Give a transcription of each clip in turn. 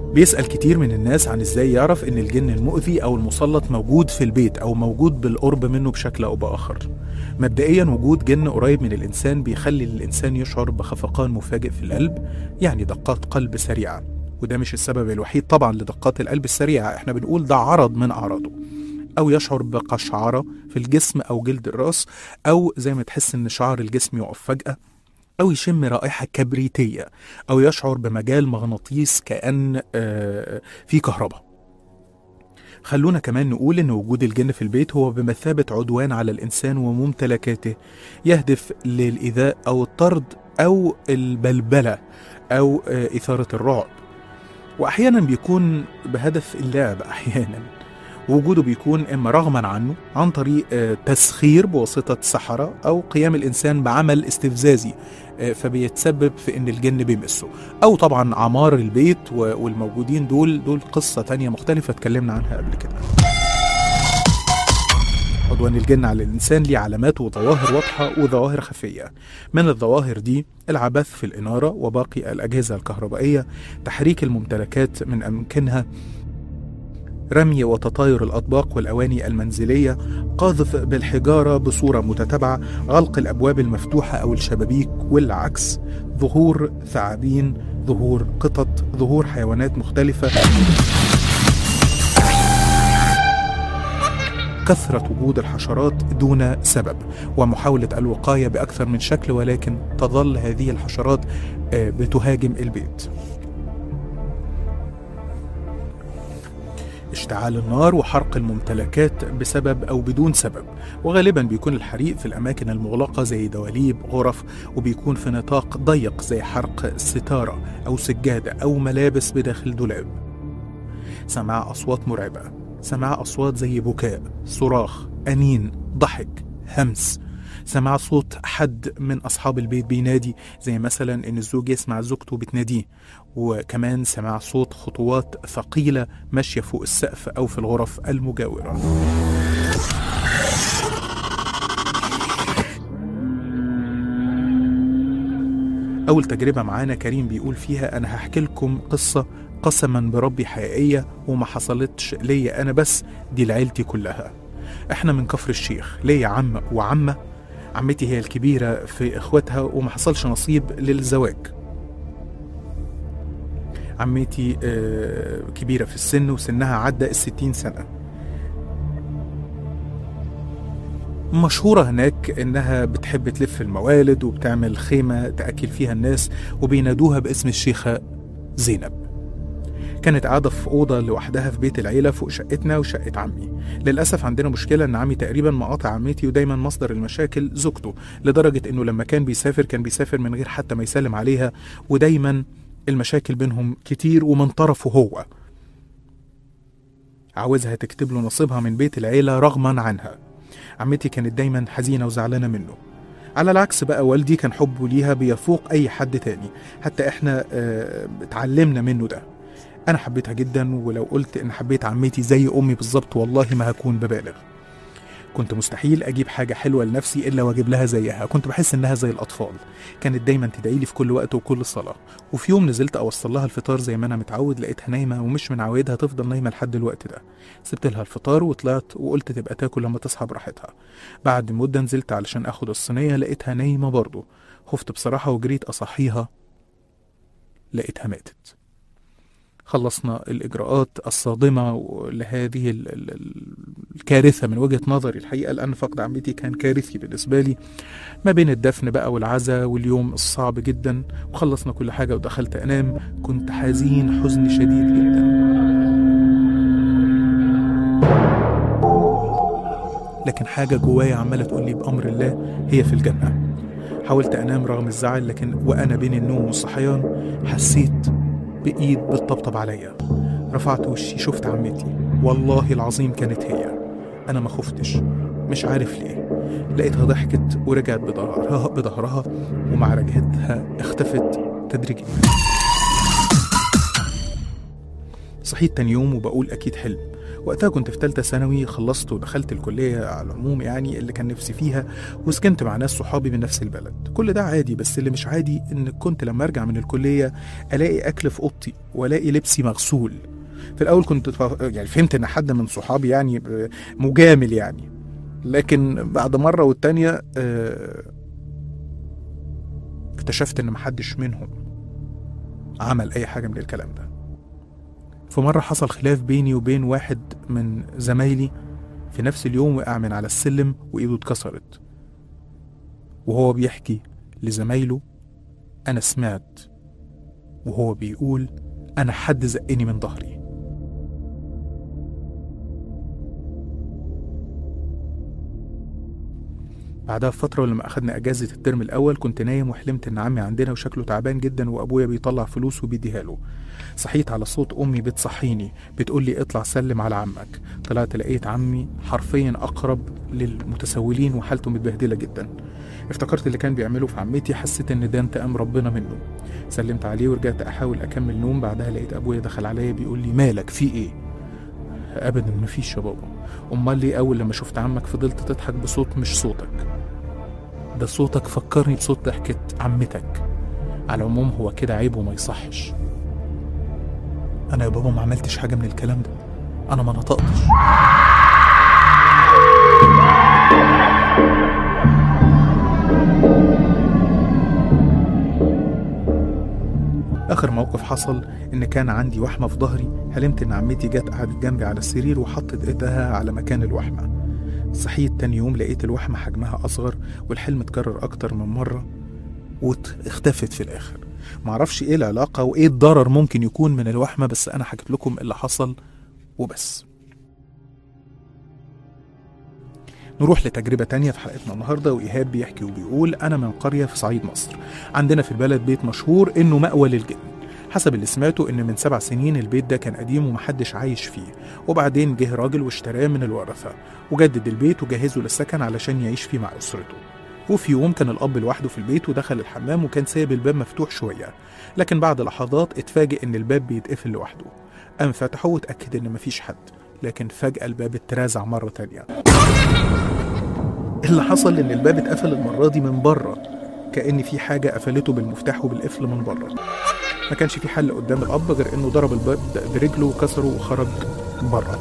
بيسأل كتير من الناس عن ازاي يعرف ان الجن المؤذي او المسلط موجود في البيت او موجود بالقرب منه بشكل او باخر مبدئيا وجود جن قريب من الانسان بيخلي الانسان يشعر بخفقان مفاجئ في القلب يعني دقات قلب سريعه وده مش السبب الوحيد طبعا لدقات القلب السريعه احنا بنقول ده عرض من اعراضه او يشعر بقشعره في الجسم او جلد الراس او زي ما تحس ان شعر الجسم يقف فجاه أو يشم رائحة كبريتية أو يشعر بمجال مغناطيس كأن آه، في كهرباء خلونا كمان نقول إن وجود الجن في البيت هو بمثابة عدوان على الإنسان وممتلكاته يهدف للإيذاء أو الطرد أو البلبلة أو آه، إثارة الرعب وأحيانا بيكون بهدف اللعب أحيانا وجوده بيكون إما رغما عنه عن طريق آه، تسخير بواسطة سحرة أو قيام الإنسان بعمل استفزازي آه، فبيتسبب في إن الجن بيمسه أو طبعا عمار البيت و- والموجودين دول دول قصة تانية مختلفة اتكلمنا عنها قبل كده عدوان الجن على الإنسان ليه علامات وظواهر واضحة وظواهر خفية من الظواهر دي العبث في الإنارة وباقي الأجهزة الكهربائية تحريك الممتلكات من أماكنها رمي وتطاير الأطباق والأواني المنزلية قاذف بالحجارة بصورة متتابعة غلق الأبواب المفتوحة أو الشبابيك والعكس ظهور ثعابين ظهور قطط ظهور حيوانات مختلفة كثرة وجود الحشرات دون سبب ومحاولة الوقاية بأكثر من شكل ولكن تظل هذه الحشرات آه، بتهاجم البيت اشتعال النار وحرق الممتلكات بسبب أو بدون سبب وغالبا بيكون الحريق في الأماكن المغلقة زي دواليب غرف وبيكون في نطاق ضيق زي حرق ستارة أو سجادة أو ملابس بداخل دولاب سماع أصوات مرعبة سماع أصوات زي بكاء صراخ أنين ضحك همس سماع صوت حد من أصحاب البيت بينادي زي مثلا إن الزوج يسمع زوجته بتناديه وكمان سماع صوت خطوات ثقيلة ماشية فوق السقف أو في الغرف المجاورة أول تجربة معانا كريم بيقول فيها أنا هحكي لكم قصة قسما بربي حقيقية وما حصلتش ليا أنا بس دي لعيلتي كلها إحنا من كفر الشيخ ليا عم وعمة عمتي هي الكبيرة في إخواتها وما حصلش نصيب للزواج عمتي آه، كبيرة في السن وسنها عدى الستين سنة مشهورة هناك إنها بتحب تلف الموالد وبتعمل خيمة تأكل فيها الناس وبينادوها باسم الشيخة زينب كانت قاعدة في أوضة لوحدها في بيت العيلة فوق شقتنا وشقة عمي للأسف عندنا مشكلة إن عمي تقريبا مقاطع عمتي ودايما مصدر المشاكل زوجته لدرجة إنه لما كان بيسافر كان بيسافر من غير حتى ما يسلم عليها ودايما المشاكل بينهم كتير ومن طرفه هو عاوزها تكتب له نصيبها من بيت العيلة رغما عنها عمتي كانت دايما حزينة وزعلانة منه على العكس بقى والدي كان حبه ليها بيفوق أي حد تاني حتى إحنا آه، اتعلمنا منه ده أنا حبيتها جدا ولو قلت إن حبيت عمتي زي أمي بالظبط والله ما هكون ببالغ كنت مستحيل أجيب حاجة حلوة لنفسي إلا وأجيب لها زيها كنت بحس إنها زي الأطفال كانت دايما تدعي لي في كل وقت وكل صلاة وفي يوم نزلت أوصل لها الفطار زي ما أنا متعود لقيتها نايمة ومش من عوايدها تفضل نايمة لحد الوقت ده سبت لها الفطار وطلعت وقلت تبقى تاكل لما تصحى براحتها بعد مدة نزلت علشان أخد الصينية لقيتها نايمة برضه خفت بصراحة وجريت أصحيها لقيتها ماتت خلصنا الإجراءات الصادمة لهذه ال- ال- ال- الكارثة من وجهة نظري الحقيقة لأن فقد عمتي كان كارثي بالنسبة لي ما بين الدفن بقى والعزاء واليوم الصعب جدا وخلصنا كل حاجة ودخلت أنام كنت حزين حزن شديد جدا لكن حاجة جوايا عمالة تقول لي بأمر الله هي في الجنة حاولت أنام رغم الزعل لكن وأنا بين النوم والصحيان حسيت بإيد بتطبطب عليا رفعت وشي شفت عمتي والله العظيم كانت هي أنا ما خفتش مش عارف ليه لقيتها ضحكت ورجعت بظهرها بظهرها ومع رجعتها اختفت تدريجيا صحيت تاني يوم وبقول أكيد حلم وقتها كنت في تالتة ثانوي خلصت ودخلت الكلية على العموم يعني اللي كان نفسي فيها وسكنت مع ناس صحابي من نفس البلد كل ده عادي بس اللي مش عادي إن كنت لما أرجع من الكلية ألاقي أكل في أوضتي وألاقي لبسي مغسول في الأول كنت ف- يعني فهمت إن حد من صحابي يعني ب- مجامل يعني لكن بعد مرة والتانية آه، اكتشفت إن محدش منهم عمل أي حاجة من الكلام ده في مرة حصل خلاف بيني وبين واحد من زمايلي في نفس اليوم وقع من على السلم وإيده اتكسرت وهو بيحكي لزمايله أنا سمعت وهو بيقول أنا حد زقني من ظهري بعدها بفترة ولما أخدنا أجازة الترم الأول كنت نايم وحلمت إن عمي عندنا وشكله تعبان جدا وأبويا بيطلع فلوس وبيديها له صحيت على صوت أمي بتصحيني بتقول لي اطلع سلم على عمك طلعت لقيت عمي حرفيا أقرب للمتسولين وحالته متبهدلة جدا افتكرت اللي كان بيعمله في عمتي حسيت إن ده انتقام ربنا منه سلمت عليه ورجعت أحاول أكمل نوم بعدها لقيت أبويا دخل عليا بيقول لي مالك في إيه أبدا مفيش يا بابا أمال ليه أول لما شفت عمك فضلت تضحك بصوت مش صوتك ده صوتك فكرني بصوت ضحكة عمتك على العموم هو كده عيب وما يصحش انا يا بابا ما عملتش حاجه من الكلام ده انا ما نطقتش اخر موقف حصل ان كان عندي وحمه في ظهري حلمت ان عمتي جت قعدت جنبي على السرير وحطت ايدها على مكان الوحمه صحيت تاني يوم لقيت الوحمه حجمها اصغر والحلم اتكرر اكتر من مره واختفت في الاخر معرفش ايه العلاقة وايه الضرر ممكن يكون من الوحمة بس انا حكيت لكم اللي حصل وبس نروح لتجربة تانية في حلقتنا النهاردة وإيهاب بيحكي وبيقول أنا من قرية في صعيد مصر عندنا في البلد بيت مشهور إنه مأوى للجن حسب اللي سمعته إن من سبع سنين البيت ده كان قديم ومحدش عايش فيه وبعدين جه راجل واشتراه من الورثة وجدد البيت وجهزه للسكن علشان يعيش فيه مع أسرته وفي يوم كان الأب لوحده في البيت ودخل الحمام وكان سايب الباب مفتوح شوية لكن بعد لحظات اتفاجئ إن الباب بيتقفل لوحده قام فتحه واتأكد إن مفيش حد لكن فجأة الباب اترازع مرة تانية اللي حصل إن الباب اتقفل المرة دي من بره كأن في حاجة قفلته بالمفتاح وبالقفل من بره ما كانش في حل قدام الأب غير إنه ضرب الباب برجله وكسره وخرج بره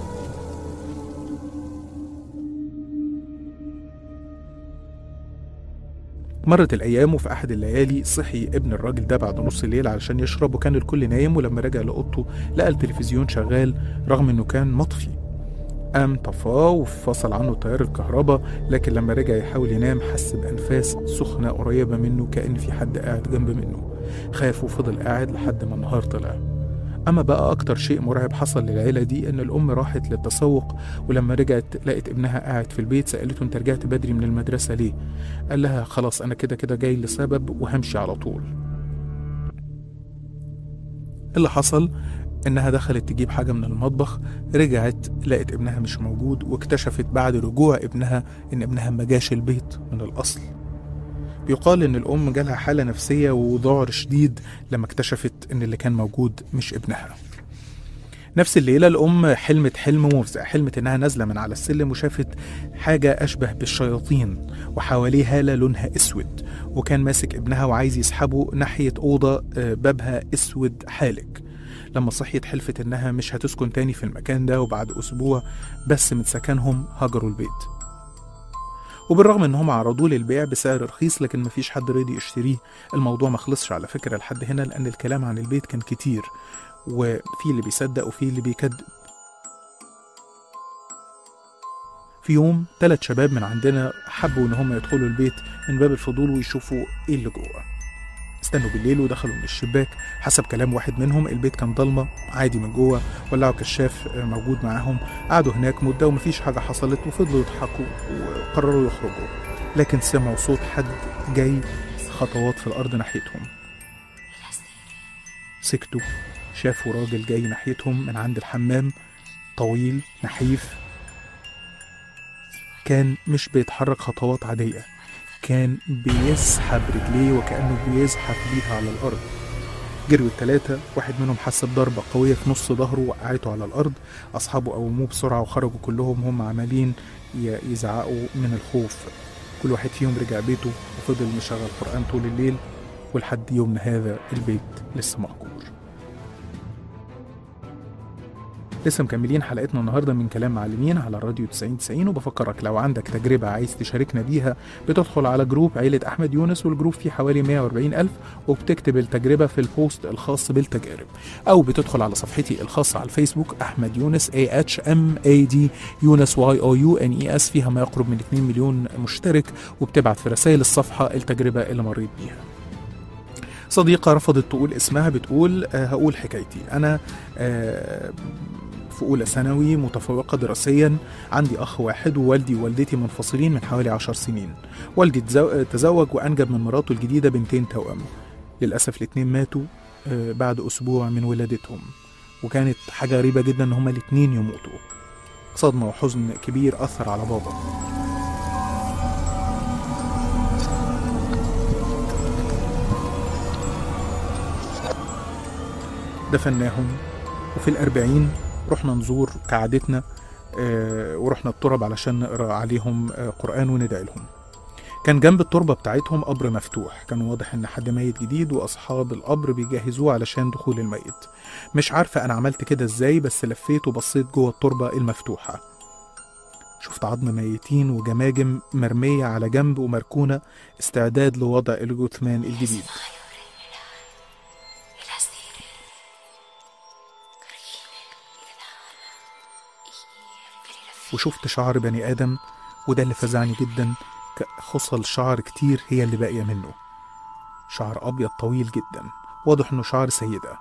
مرت الأيام وفي أحد الليالي صحي ابن الراجل ده بعد نص الليل علشان يشرب وكان الكل نايم ولما رجع لأوضته لقى التلفزيون شغال رغم إنه كان مطفي قام طفاه وفصل عنه تيار الكهرباء لكن لما رجع يحاول ينام حس بأنفاس سخنة قريبة منه كأن في حد قاعد جنب منه خاف وفضل قاعد لحد ما النهار طلع أما بقى أكتر شيء مرعب حصل للعيلة دي إن الأم راحت للتسوق ولما رجعت لقت ابنها قاعد في البيت سألته أنت رجعت بدري من المدرسة ليه؟ قال لها خلاص أنا كده كده جاي لسبب وهمشي على طول اللي حصل إنها دخلت تجيب حاجة من المطبخ رجعت لقت ابنها مش موجود واكتشفت بعد رجوع ابنها إن ابنها ما جاش البيت من الأصل بيقال إن الأم جالها حالة نفسية وذعر شديد لما اكتشفت إن اللي كان موجود مش ابنها نفس الليلة الأم حلمت حلم مفزع حلمت إنها نازلة من على السلم وشافت حاجة أشبه بالشياطين وحواليه هالة لونها أسود وكان ماسك ابنها وعايز يسحبه ناحية أوضة آه، بابها أسود حالك لما صحيت حلفت إنها مش هتسكن تاني في المكان ده وبعد أسبوع بس من سكنهم هجروا البيت وبالرغم انهم عرضوه للبيع بسعر رخيص لكن مفيش حد رضي يشتريه الموضوع ما خلصش على فكرة لحد هنا لأن الكلام عن البيت كان كتير وفي اللي بيصدق وفي اللي بيكذب في يوم ثلاث شباب من عندنا حبوا ان هم يدخلوا البيت من باب الفضول ويشوفوا ايه اللي جوه استنوا بالليل ودخلوا من الشباك حسب كلام واحد منهم البيت كان ضلمه عادي من جوه ولعوا كشاف آه، موجود معاهم قعدوا هناك مده ومفيش حاجه حصلت وفضلوا يضحكوا وقرروا يخرجوا لكن سمعوا صوت حد جاي خطوات في الارض ناحيتهم سكتوا شافوا راجل جاي ناحيتهم من عند الحمام طويل نحيف كان مش بيتحرك خطوات عادية كان بيسحب رجليه وكأنه بيزحف بيها على الأرض جريوا التلاتة واحد منهم حس بضربة قوية في نص ظهره وقعته على الأرض أصحابه قوموه بسرعة وخرجوا كلهم هم عمالين ي- يزعقوا من الخوف كل واحد فيهم رجع بيته وفضل مشغل قرآن طول الليل ولحد يومنا هذا البيت لسه مهجور لسه مكملين حلقتنا النهارده من كلام معلمين على الراديو 90 90 وبفكرك لو عندك تجربه عايز تشاركنا بيها بتدخل على جروب عيله احمد يونس والجروب فيه حوالي 140 الف وبتكتب التجربه في البوست الخاص بالتجارب او بتدخل على صفحتي الخاصه على الفيسبوك احمد يونس اي اتش ام اي دي يونس واي او يو ان اي اس فيها ما يقرب من 2 مليون مشترك وبتبعت في رسائل الصفحه التجربه اللي مريت بيها صديقة رفضت تقول اسمها بتقول آه هقول حكايتي أنا آه في أولى ثانوي متفوقة دراسيا عندي أخ واحد ووالدي ووالدتي منفصلين من حوالي عشر سنين والدي تزو- تزوج وأنجب من مراته الجديدة بنتين توأم للأسف الاتنين ماتوا آه بعد أسبوع من ولادتهم وكانت حاجة غريبة جدا إن هما الاتنين يموتوا صدمة وحزن كبير أثر على بابا دفناهم وفي الأربعين رحنا نزور كعادتنا آه، ورحنا التراب علشان نقرا عليهم آه، قرآن وندعي لهم كان جنب التربة بتاعتهم قبر مفتوح كان واضح ان حد ميت جديد واصحاب القبر بيجهزوه علشان دخول الميت مش عارفة انا عملت كده ازاي بس لفيت وبصيت جوه التربة المفتوحة شفت عظم ميتين وجماجم مرمية على جنب ومركونة استعداد لوضع الجثمان الجديد وشفت شعر بني آدم وده اللي فزعني جدا ك- خصل شعر كتير هي اللي باقية منه شعر أبيض طويل جدا واضح إنه شعر سيدة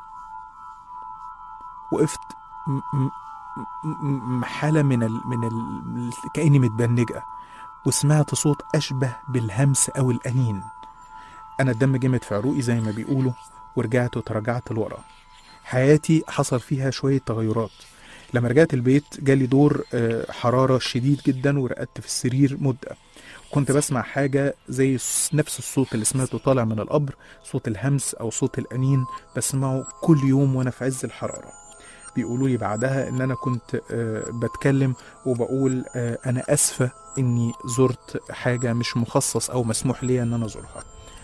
وقفت م- م- م- م- حالة من ال... من ال... كأني متبنجة وسمعت صوت أشبه بالهمس أو الأنين أنا الدم جمد في عروقي زي ما بيقولوا ورجعت وتراجعت لورا حياتي حصل فيها شوية تغيرات لما رجعت البيت جالي دور آه، حرارة شديد جدا ورقدت في السرير مدة كنت بسمع حاجة زي الس- نفس الصوت اللي سمعته طالع من القبر صوت الهمس أو صوت الأنين بسمعه كل يوم وأنا في عز الحرارة بيقولوا لي بعدها إن أنا كنت آه، بتكلم وبقول آه، أنا أسفة إني زرت حاجة مش مخصص أو مسموح لي إن أنا أزورها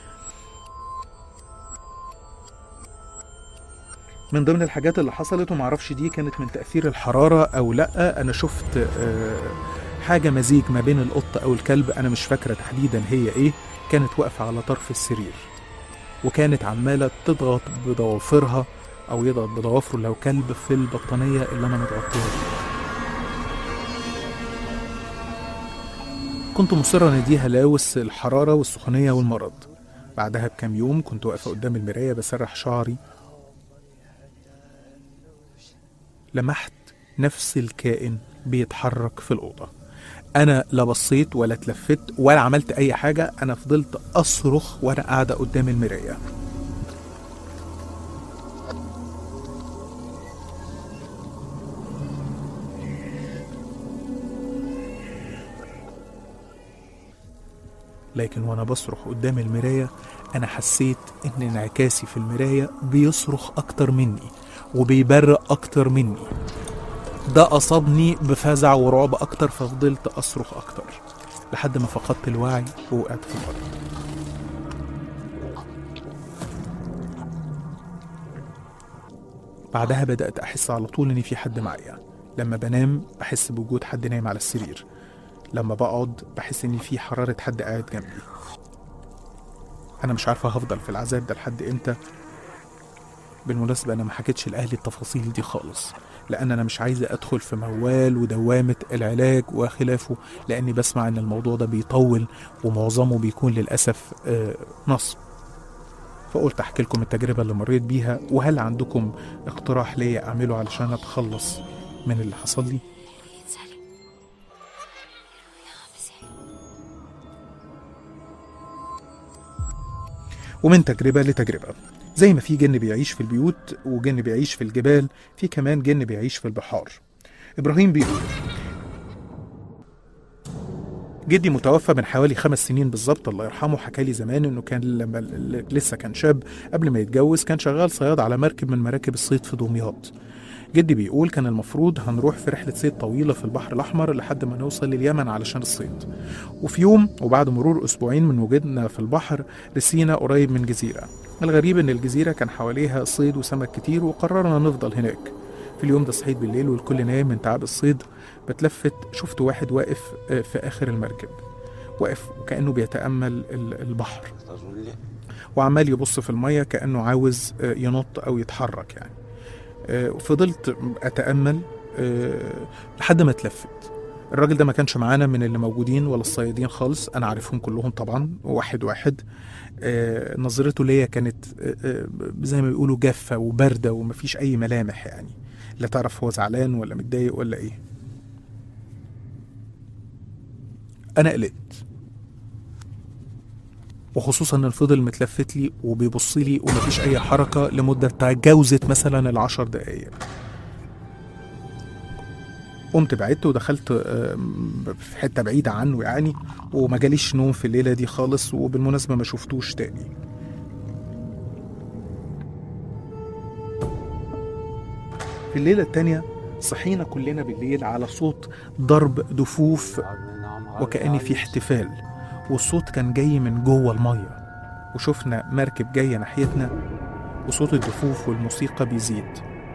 من ضمن الحاجات اللي حصلت ومعرفش دي كانت من تأثير الحرارة أو لأ أنا شفت آه، حاجة مزيج ما بين القط أو الكلب أنا مش فاكرة تحديدا هي إيه كانت واقفة على طرف السرير وكانت عمالة تضغط بضوافرها أو يضغط بضوافره لو كلب في البطانية اللي أنا متغطيها بيها كنت مصرة أناديها لاوس الحرارة والسخونية والمرض بعدها بكام يوم كنت واقفة قدام المراية بسرح شعري لمحت نفس الكائن بيتحرك في الأوضة أنا لا بصيت ولا اتلفت ولا عملت أي حاجة أنا فضلت أصرخ وأنا قاعدة قدام المراية لكن وأنا بصرخ قدام المراية أنا حسيت إن انعكاسي في المراية بيصرخ أكتر مني وبيبرق أكتر مني ده أصابني بفزع ورعب أكتر ففضلت أصرخ أكتر لحد ما فقدت الوعي ووقعت في الأرض بعدها بدأت أحس على طول إن في حد معايا لما بنام بحس بوجود حد نايم على السرير لما بقعد بحس إن في حرارة حد قاعد جنبي أنا مش عارفة هفضل في العذاب ده لحد إمتى بالمناسبة أنا ما حكيتش لأهلي التفاصيل دي خالص لأن أنا مش عايزة أدخل في موال ودوامة العلاج وخلافه لأني بسمع إن الموضوع ده بيطول ومعظمه بيكون للأسف آه، نصب فقلت أحكي لكم التجربة اللي مريت بيها وهل عندكم اقتراح ليا أعمله علشان أتخلص من اللي حصل لي ومن تجربة لتجربة زي ما في جن بيعيش في البيوت وجن بيعيش في الجبال في كمان جن بيعيش في البحار إبراهيم بيقول جدي متوفى من حوالي خمس سنين بالظبط الله يرحمه حكى لي زمان انه كان لما ل- لسه كان شاب قبل ما يتجوز كان شغال صياد على مركب من مراكب الصيد في دمياط جدي بيقول كان المفروض هنروح في رحلة صيد طويلة في البحر الأحمر لحد ما نوصل لليمن علشان الصيد وفي يوم وبعد مرور أسبوعين من وجودنا في البحر رسينا قريب من جزيرة الغريب إن الجزيرة كان حواليها صيد وسمك كتير وقررنا نفضل هناك في اليوم ده صحيت بالليل والكل نايم من تعب الصيد بتلفت شفت واحد واقف آه، في آخر المركب واقف وكأنه بيتأمل ال- البحر وعمال يبص في المية كأنه عاوز آه، ينط أو يتحرك يعني آه، وفضلت أتأمل آه، لحد ما اتلفت الراجل ده ما كانش معانا من اللي موجودين ولا الصيادين خالص أنا عارفهم كلهم طبعا واحد واحد آه، نظرته ليا كانت آه، آه، زي ما بيقولوا جافة وباردة ومفيش أي ملامح يعني لا تعرف هو زعلان ولا متضايق ولا إيه أنا قلقت وخصوصا ان فضل متلفت لي وبيبص لي ومفيش اي حركه لمده تجاوزت مثلا العشر دقايق قمت بعدت ودخلت آم، في حته بعيده عنه يعني وما جاليش نوم في الليله دي خالص وبالمناسبه ما شفتوش تاني في الليله التانيه صحينا كلنا بالليل على صوت ضرب دفوف وكأن في احتفال والصوت كان جاي من جوه المية وشفنا مركب جاية ناحيتنا وصوت الدفوف والموسيقى بيزيد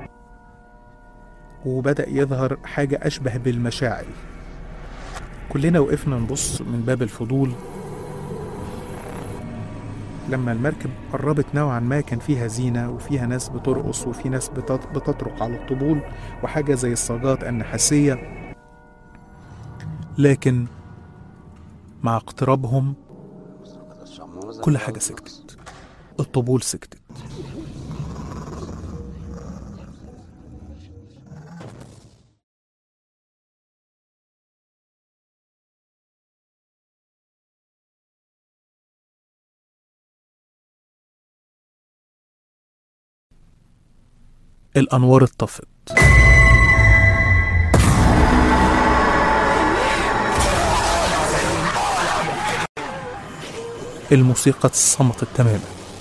وبدأ يظهر حاجة أشبه بالمشاعل كلنا وقفنا نبص من باب الفضول لما المركب قربت نوعا ما كان فيها زينة وفيها ناس بترقص وفي ناس بتط- بتطرق على الطبول وحاجة زي الصاجات النحاسية لكن مع اقترابهم كل حاجة سكتت الطبول سكتت الأنوار اتطفت الموسيقى صمتت تماما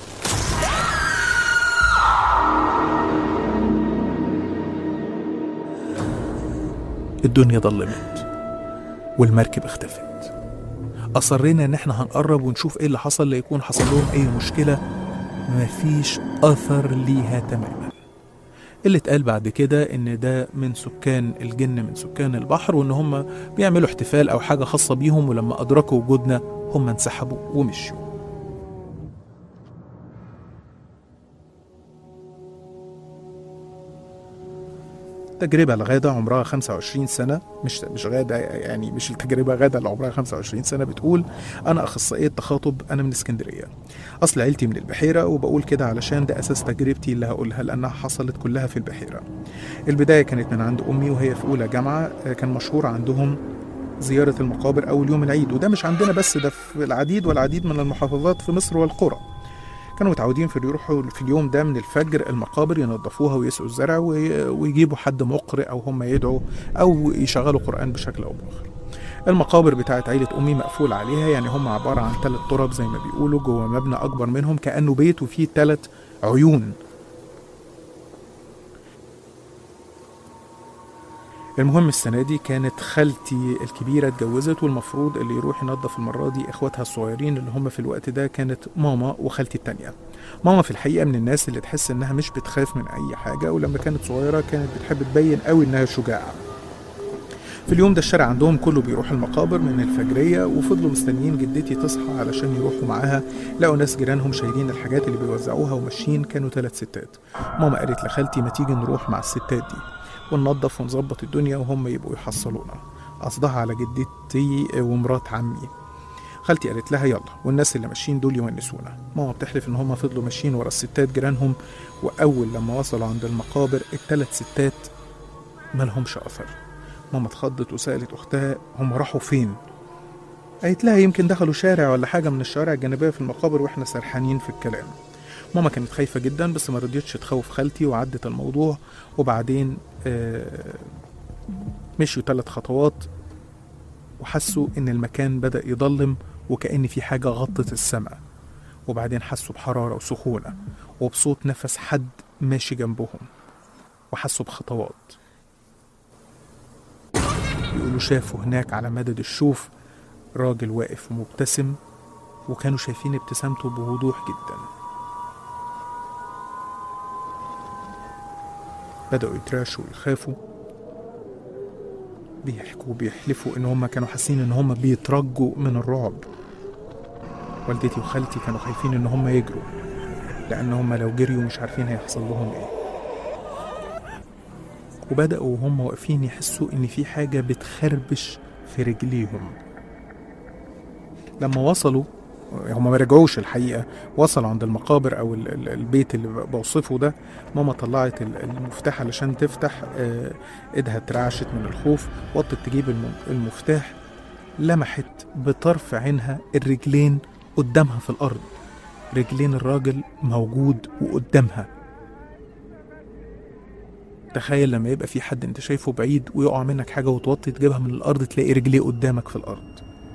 الدنيا ضلمت والمركب اختفت أصرينا إن احنا هنقرب ونشوف ايه اللي حصل ليكون حصل لهم أي مشكلة مفيش أثر ليها تماما اللي اتقال بعد كده إن ده من سكان الجن من سكان البحر وإن هم بيعملوا احتفال أو حاجة خاصة بيهم ولما أدركوا وجودنا هم انسحبوا ومشوا تجربة لغادة عمرها 25 سنة مش مش غادة يعني مش التجربة غادة اللي عمرها 25 سنة بتقول أنا أخصائية تخاطب أنا من اسكندرية أصل عيلتي من البحيرة وبقول كده علشان ده أساس تجربتي اللي هقولها لأنها حصلت كلها في البحيرة البداية كانت من عند أمي وهي في أولى جامعة آه، كان مشهور عندهم زيارة المقابر أول يوم العيد وده مش عندنا بس ده في العديد والعديد من المحافظات في مصر والقرى كانوا متعودين في يروحوا في اليوم ده من الفجر المقابر ينظفوها ويسقوا الزرع وي- ويجيبوا حد مقرئ او هم يدعوا او يشغلوا قران بشكل او باخر. المقابر بتاعت عيلة أمي مقفول عليها يعني هم عبارة عن ثلاث تراب زي ما بيقولوا جوه مبنى أكبر منهم كأنه بيت وفيه ثلاث عيون المهم السنة دي كانت خالتي الكبيرة اتجوزت والمفروض اللي يروح ينظف المرة دي اخواتها الصغيرين اللي هم في الوقت ده كانت ماما وخالتي التانية ماما في الحقيقة من الناس اللي تحس انها مش بتخاف من اي حاجة ولما كانت صغيرة كانت بتحب تبين قوي انها شجاعة في اليوم ده الشارع عندهم كله بيروح المقابر من الفجرية وفضلوا مستنيين جدتي تصحى علشان يروحوا معاها لقوا ناس جيرانهم شايلين الحاجات اللي بيوزعوها وماشيين كانوا ثلاث ستات ماما قالت لخالتي ما تيجي نروح مع الستات دي وننظف ونظبط الدنيا وهم يبقوا يحصلونا قصدها على جدتي ومرات عمي خالتي قالت لها يلا والناس اللي ماشيين دول يونسونا ماما بتحلف ان هم فضلوا ماشيين ورا الستات جيرانهم واول لما وصلوا عند المقابر الثلاث ستات مالهمش اثر ماما اتخضت وسالت اختها هم راحوا فين قالت لها يمكن دخلوا شارع ولا حاجه من الشوارع الجانبيه في المقابر واحنا سرحانين في الكلام ماما كانت خايفه جدا بس ما رضيتش تخوف خالتي وعدت الموضوع وبعدين آه، مشيوا ثلاث خطوات وحسوا إن المكان بدأ يضلم وكأن في حاجة غطت السماء وبعدين حسوا بحرارة وسخونة وبصوت نفس حد ماشي جنبهم وحسوا بخطوات بيقولوا شافوا هناك على مدد الشوف راجل واقف ومبتسم وكانوا شايفين ابتسامته بوضوح جدا بدأوا يترعشوا ويخافوا بيحكوا بيحلفوا ان هم كانوا حاسين ان هم بيترجوا من الرعب والدتي وخالتي كانوا خايفين ان هم يجروا لان هم لو جريوا مش عارفين هيحصل لهم ايه وبدأوا وهم واقفين يحسوا ان في حاجة بتخربش في رجليهم لما وصلوا هم ما رجعوش الحقيقة وصلوا عند المقابر أو ال- ال- البيت اللي ب- بوصفه ده ماما طلعت ال- المفتاح علشان تفتح آه، ايدها اترعشت من الخوف وطت تجيب الم- المفتاح لمحت بطرف عينها الرجلين قدامها في الأرض رجلين الراجل موجود وقدامها تخيل لما يبقى في حد انت شايفه بعيد ويقع منك حاجة وتوطي تجيبها من الأرض تلاقي رجليه قدامك في الأرض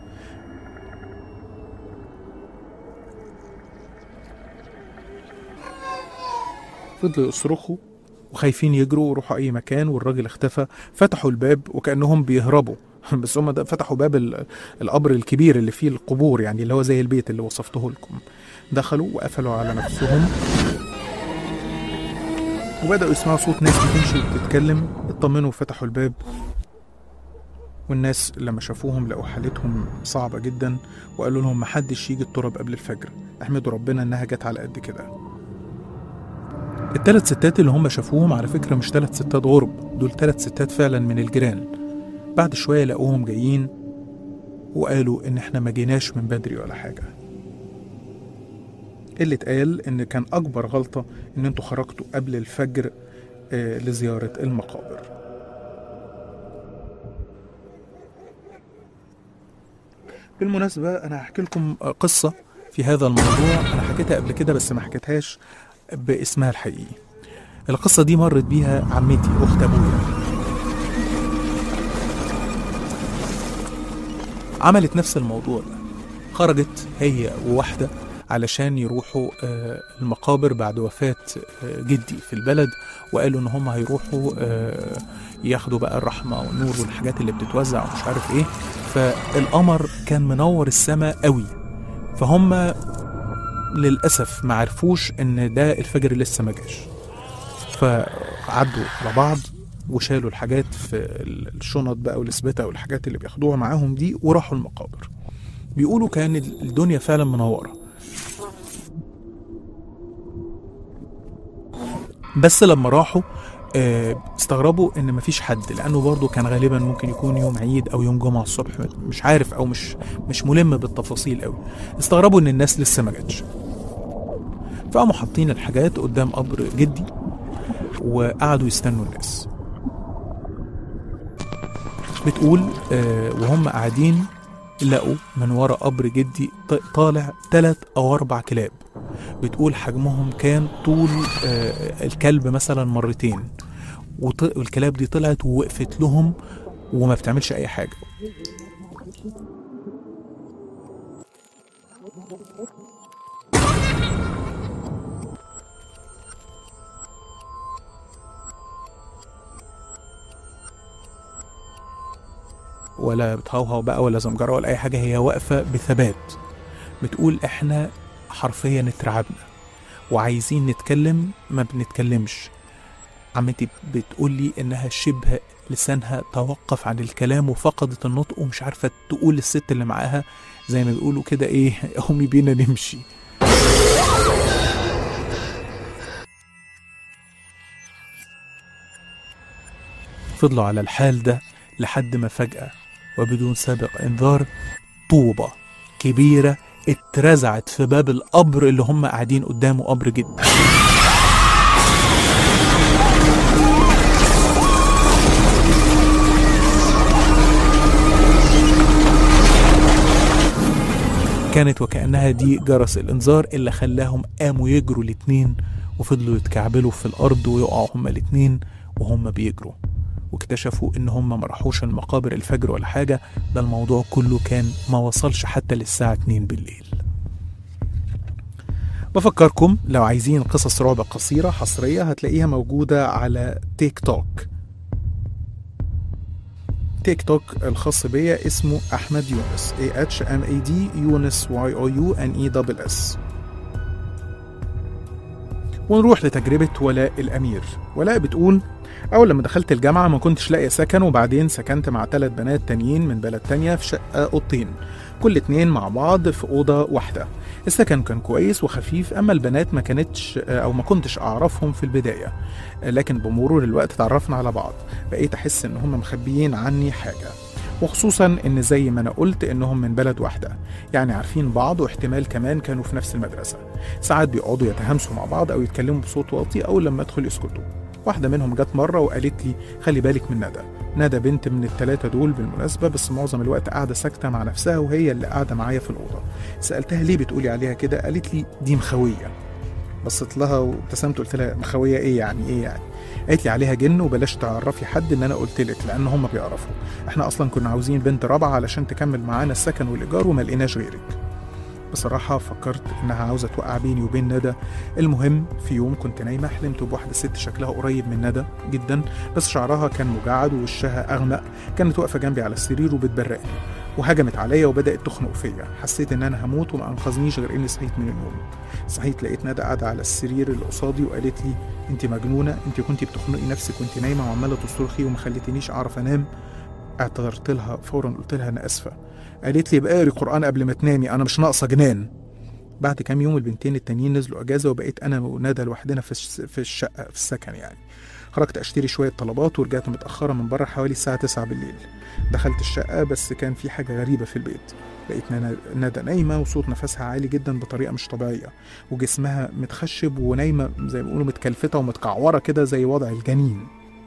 فضلوا يصرخوا وخايفين يجروا ويروحوا أي مكان والراجل اختفى فتحوا الباب وكأنهم بيهربوا بس هم ده فتحوا باب ال- القبر الكبير اللي فيه القبور يعني اللي هو زي البيت اللي وصفته لكم دخلوا وقفلوا على نفسهم وبدأوا يسمعوا صوت ناس بتمشي وبتتكلم اطمنوا وفتحوا الباب والناس لما شافوهم لقوا حالتهم صعبة جدا وقالوا لهم محدش يجي التراب قبل الفجر احمدوا ربنا انها جت على قد كده التلات ستات اللي هم شافوهم على فكرة مش تلات ستات غرب دول تلات ستات فعلا من الجيران بعد شوية لقوهم جايين وقالوا إن إحنا ما جيناش من بدري ولا حاجة اللي اتقال إن كان أكبر غلطة إن انتوا خرجتوا قبل الفجر آه، لزيارة المقابر بالمناسبة أنا هحكي لكم آه، قصة في هذا الموضوع أنا حكيتها قبل كده بس ما حكيتهاش باسمها الحقيقي القصة دي مرت بيها عمتي أخت أبويا عملت نفس الموضوع ده خرجت هي وواحدة علشان يروحوا آه، المقابر بعد وفاة آه، جدي في البلد وقالوا ان هم هيروحوا آه، ياخدوا بقى الرحمة والنور والحاجات اللي بتتوزع ومش عارف ايه فالقمر كان منور السماء قوي فهم للأسف ما عرفوش ان ده الفجر لسه ما جاش فعدوا على بعض وشالوا الحاجات في الشنط بقى والسبتة والحاجات اللي بياخدوها معاهم دي وراحوا المقابر بيقولوا كان الدنيا فعلا منورة بس لما راحوا آه، استغربوا ان مفيش حد لانه برضه كان غالبا ممكن يكون يوم عيد او يوم جمعه الصبح مش عارف او مش مش ملم بالتفاصيل قوي استغربوا ان الناس لسه ما جاتش فقاموا حاطين الحاجات قدام قبر جدي وقعدوا يستنوا الناس بتقول آه وهم قاعدين لقوا من ورا قبر جدي ط- طالع تلات او اربع كلاب بتقول حجمهم كان طول آه الكلب مثلا مرتين وط- والكلاب دي طلعت ووقفت لهم وما بتعملش اي حاجه ولا بتهوهو بقى ولا زمجرة ولا أي حاجة هي واقفة بثبات بتقول إحنا حرفيا اترعبنا وعايزين نتكلم ما بنتكلمش عمتي بتقول لي إنها شبه لسانها توقف عن الكلام وفقدت النطق ومش عارفة تقول للست اللي معاها زي ما بيقولوا كده إيه قومي بينا نمشي فضلوا على الحال ده لحد ما فجأة وبدون سابق إنذار طوبة كبيرة اترزعت في باب القبر اللي هم قاعدين قدامه قبر جدا كانت وكأنها دي جرس الإنذار اللي خلاهم قاموا يجروا الاتنين وفضلوا يتكعبلوا في الأرض ويقعوا هما الاتنين وهم بيجروا واكتشفوا ان هم ما راحوش المقابر الفجر ولا حاجة ده الموضوع كله كان ما وصلش حتى للساعة 2 بالليل بفكركم لو عايزين قصص رعب قصيرة حصرية هتلاقيها موجودة على تيك توك تيك توك الخاص بيا اسمه أحمد يونس A H M A D يونس Y O U N E double S ونروح لتجربة ولاء الأمير ولاء بتقول أول لما دخلت الجامعة ما كنتش لاقي سكن وبعدين سكنت مع ثلاث بنات تانيين من بلد تانية في شقة أوضتين كل اتنين مع بعض في أوضة واحدة السكن كان كويس وخفيف أما البنات ما كانتش أو ما كنتش أعرفهم في البداية لكن بمرور الوقت تعرفنا على بعض بقيت أحس إن هم مخبيين عني حاجة وخصوصا ان زي ما انا قلت انهم من بلد واحده يعني عارفين بعض واحتمال كمان كانوا في نفس المدرسه ساعات بيقعدوا يتهامسوا مع بعض او يتكلموا بصوت واطي او لما ادخل يسكتوا واحده منهم جت مره وقالت لي خلي بالك من ندى ندى بنت من الثلاثه دول بالمناسبه بس معظم الوقت قاعده ساكته مع نفسها وهي اللي قاعده معايا في الاوضه سالتها ليه بتقولي عليها كده قالت لي دي مخويه بصيت لها وابتسمت قلت لها مخويه ايه يعني ايه يعني قالت لي عليها جن وبلاش تعرفي حد ان انا قلت لك لان هم بيعرفوا احنا اصلا كنا عاوزين بنت رابعه علشان تكمل معانا السكن والايجار وما لقيناش غيرك بصراحة فكرت إنها عاوزة توقع بيني وبين ندى المهم في يوم كنت نايمة حلمت بواحدة ست شكلها قريب من ندى جدا بس شعرها كان مجعد ووشها أغمق كانت واقفة جنبي على السرير وبتبرقني وهجمت عليا وبدأت تخنق فيا حسيت إن أنا هموت وما أنقذنيش غير إني صحيت من النوم صحيت لقيت ندى قاعدة على السرير اللي قصادي وقالت لي أنت مجنونة أنت كنتي بتخنقي نفسك وأنت نايمة وعمالة تصرخي وما خليتنيش أعرف أنام اعتذرت لها فورا قلت لها أنا آسفة قالت لي يبقى اقري قرآن قبل ما تنامي أنا مش ناقصة جنان بعد كام يوم البنتين التانيين نزلوا اجازه وبقيت انا وندى لوحدنا في في الشقه في السكن يعني خرجت اشتري شويه طلبات ورجعت متاخره من بره حوالي الساعه 9 بالليل دخلت الشقه بس كان في حاجه غريبه في البيت لقيت ندى نايمه وصوت نفسها عالي جدا بطريقه مش طبيعيه وجسمها متخشب ونايمه زي ما بيقولوا متكلفته ومتكعوره كده زي وضع الجنين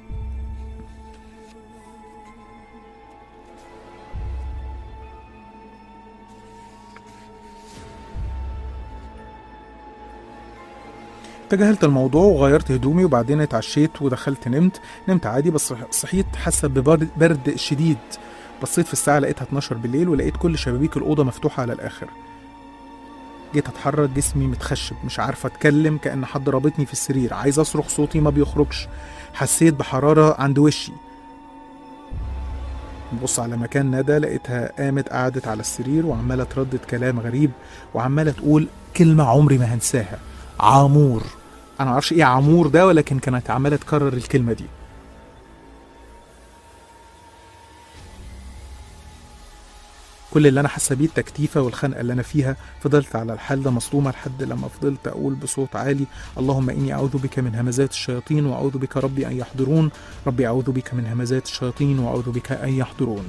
تجاهلت الموضوع وغيرت هدومي وبعدين اتعشيت ودخلت نمت نمت عادي بس صحيت حاسه ببرد برد شديد بصيت في الساعه لقيتها 12 بالليل ولقيت كل شبابيك الاوضه مفتوحه على الاخر جيت اتحرك جسمي متخشب مش عارفه اتكلم كان حد رابطني في السرير عايز اصرخ صوتي ما بيخرجش حسيت بحراره عند وشي ببص على مكان ندى لقيتها قامت قعدت على السرير وعماله تردد كلام غريب وعماله تقول كلمه عمري ما هنساها عامور انا معرفش ايه عامور ده ولكن كانت عماله تكرر الكلمه دي كل اللي انا حاسه بيه التكتيفه والخنقه اللي انا فيها فضلت على الحال ده مصدومه لحد لما فضلت اقول بصوت عالي اللهم اني اعوذ بك من همزات الشياطين واعوذ بك ربي ان يحضرون ربي اعوذ بك من همزات الشياطين واعوذ بك ان يحضرون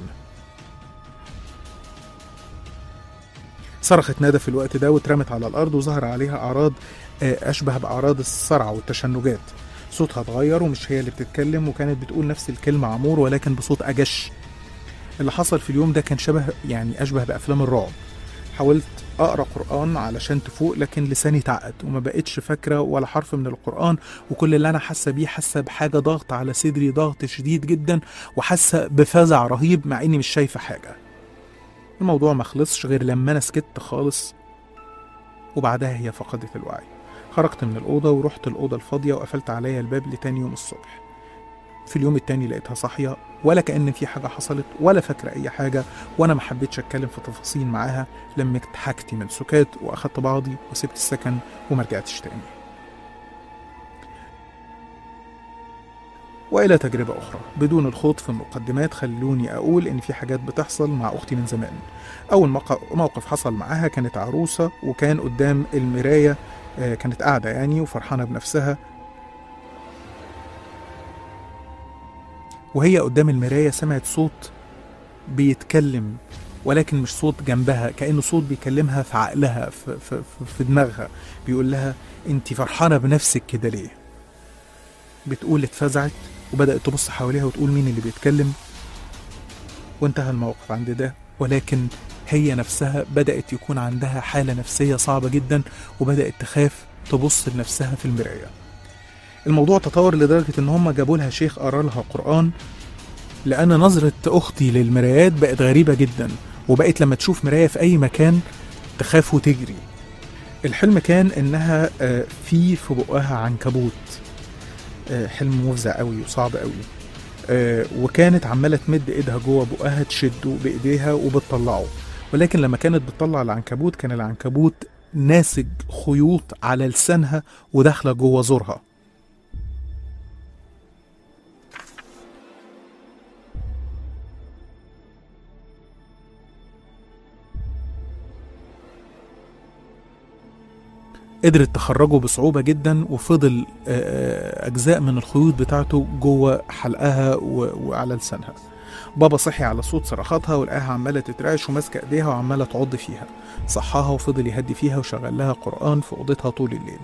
صرخت ندى في الوقت ده واترمت على الارض وظهر عليها اعراض اشبه باعراض الصرع والتشنجات صوتها اتغير ومش هي اللي بتتكلم وكانت بتقول نفس الكلمه عمور ولكن بصوت اجش اللي حصل في اليوم ده كان شبه يعني اشبه بافلام الرعب حاولت اقرا قران علشان تفوق لكن لساني اتعقد وما بقتش فاكره ولا حرف من القران وكل اللي انا حاسه بيه حاسه بحاجه ضغط على صدري ضغط شديد جدا وحاسه بفزع رهيب مع اني مش شايفه حاجه الموضوع ما خلصش غير لما انا سكت خالص وبعدها هي فقدت الوعي خرجت من الأوضة ورحت الأوضة الفاضية وقفلت عليا الباب لتاني يوم الصبح في اليوم التاني لقيتها صاحية ولا كأن في حاجة حصلت ولا فاكرة أي حاجة وأنا ما حبيتش أتكلم في تفاصيل معاها لمت حاجتي من سكات وأخدت بعضي وسبت السكن وما رجعتش تاني وإلى تجربة أخرى بدون الخوض في المقدمات خلوني أقول إن في حاجات بتحصل مع أختي من زمان أول موقف حصل معاها كانت عروسة وكان قدام المراية كانت قاعدة يعني وفرحانة بنفسها وهي قدام المراية سمعت صوت بيتكلم ولكن مش صوت جنبها كأنه صوت بيكلمها في عقلها في, في, في دماغها بيقول لها انت فرحانة بنفسك كده ليه بتقول اتفزعت وبدأت تبص حواليها وتقول مين اللي بيتكلم وانتهى الموقف عند ده ولكن هي نفسها بدأت يكون عندها حالة نفسية صعبة جدا وبدأت تخاف تبص لنفسها في المراية الموضوع تطور لدرجة ان هم جابوا لها شيخ قرا لها قرآن لأن نظرة أختي للمرايات بقت غريبة جدا وبقت لما تشوف مراية في أي مكان تخاف وتجري الحلم كان إنها آه، في في بقها عنكبوت آه، حلم مفزع قوي وصعب قوي آه، وكانت عمالة تمد إيدها جوه بقها تشده بإيديها وبتطلعه ولكن لما كانت بتطلع العنكبوت كان العنكبوت ناسج خيوط على لسانها وداخلة جوه زورها قدرت تخرجه بصعوبة جدا وفضل آه، آه، أجزاء من الخيوط بتاعته جوه حلقها و- وعلى لسانها بابا صحي على صوت صرخاتها ولقاها عمالة تترعش وماسكة ايديها وعمالة تعض فيها صحاها وفضل يهدي فيها وشغل لها قرآن في أوضتها طول الليل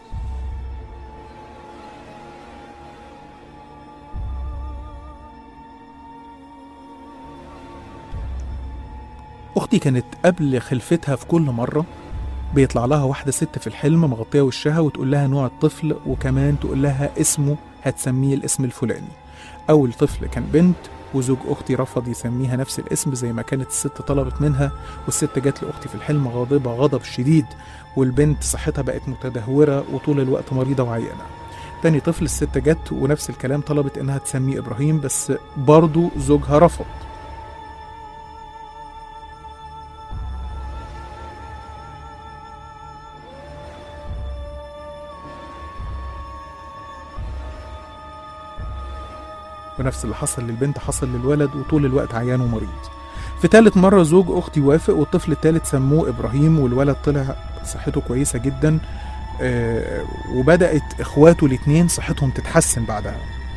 أختي كانت قبل خلفتها في كل مرة بيطلع لها واحدة ست في الحلم مغطية وشها وتقول لها نوع الطفل وكمان تقول لها اسمه هتسميه الاسم الفلاني أول طفل كان بنت وزوج أختي رفض يسميها نفس الاسم زي ما كانت الست طلبت منها والست جت لأختي في الحلم غاضبة غضب شديد والبنت صحتها بقت متدهورة وطول الوقت مريضة وعيانة تاني طفل الست جت ونفس الكلام طلبت إنها تسميه إبراهيم بس برضو زوجها رفض ونفس اللي حصل للبنت حصل للولد وطول الوقت عيان ومريض في تالت مرة زوج أختي وافق والطفل التالت سموه إبراهيم والولد طلع صحته كويسة جدا آه، وبدأت إخواته الاتنين صحتهم تتحسن بعدها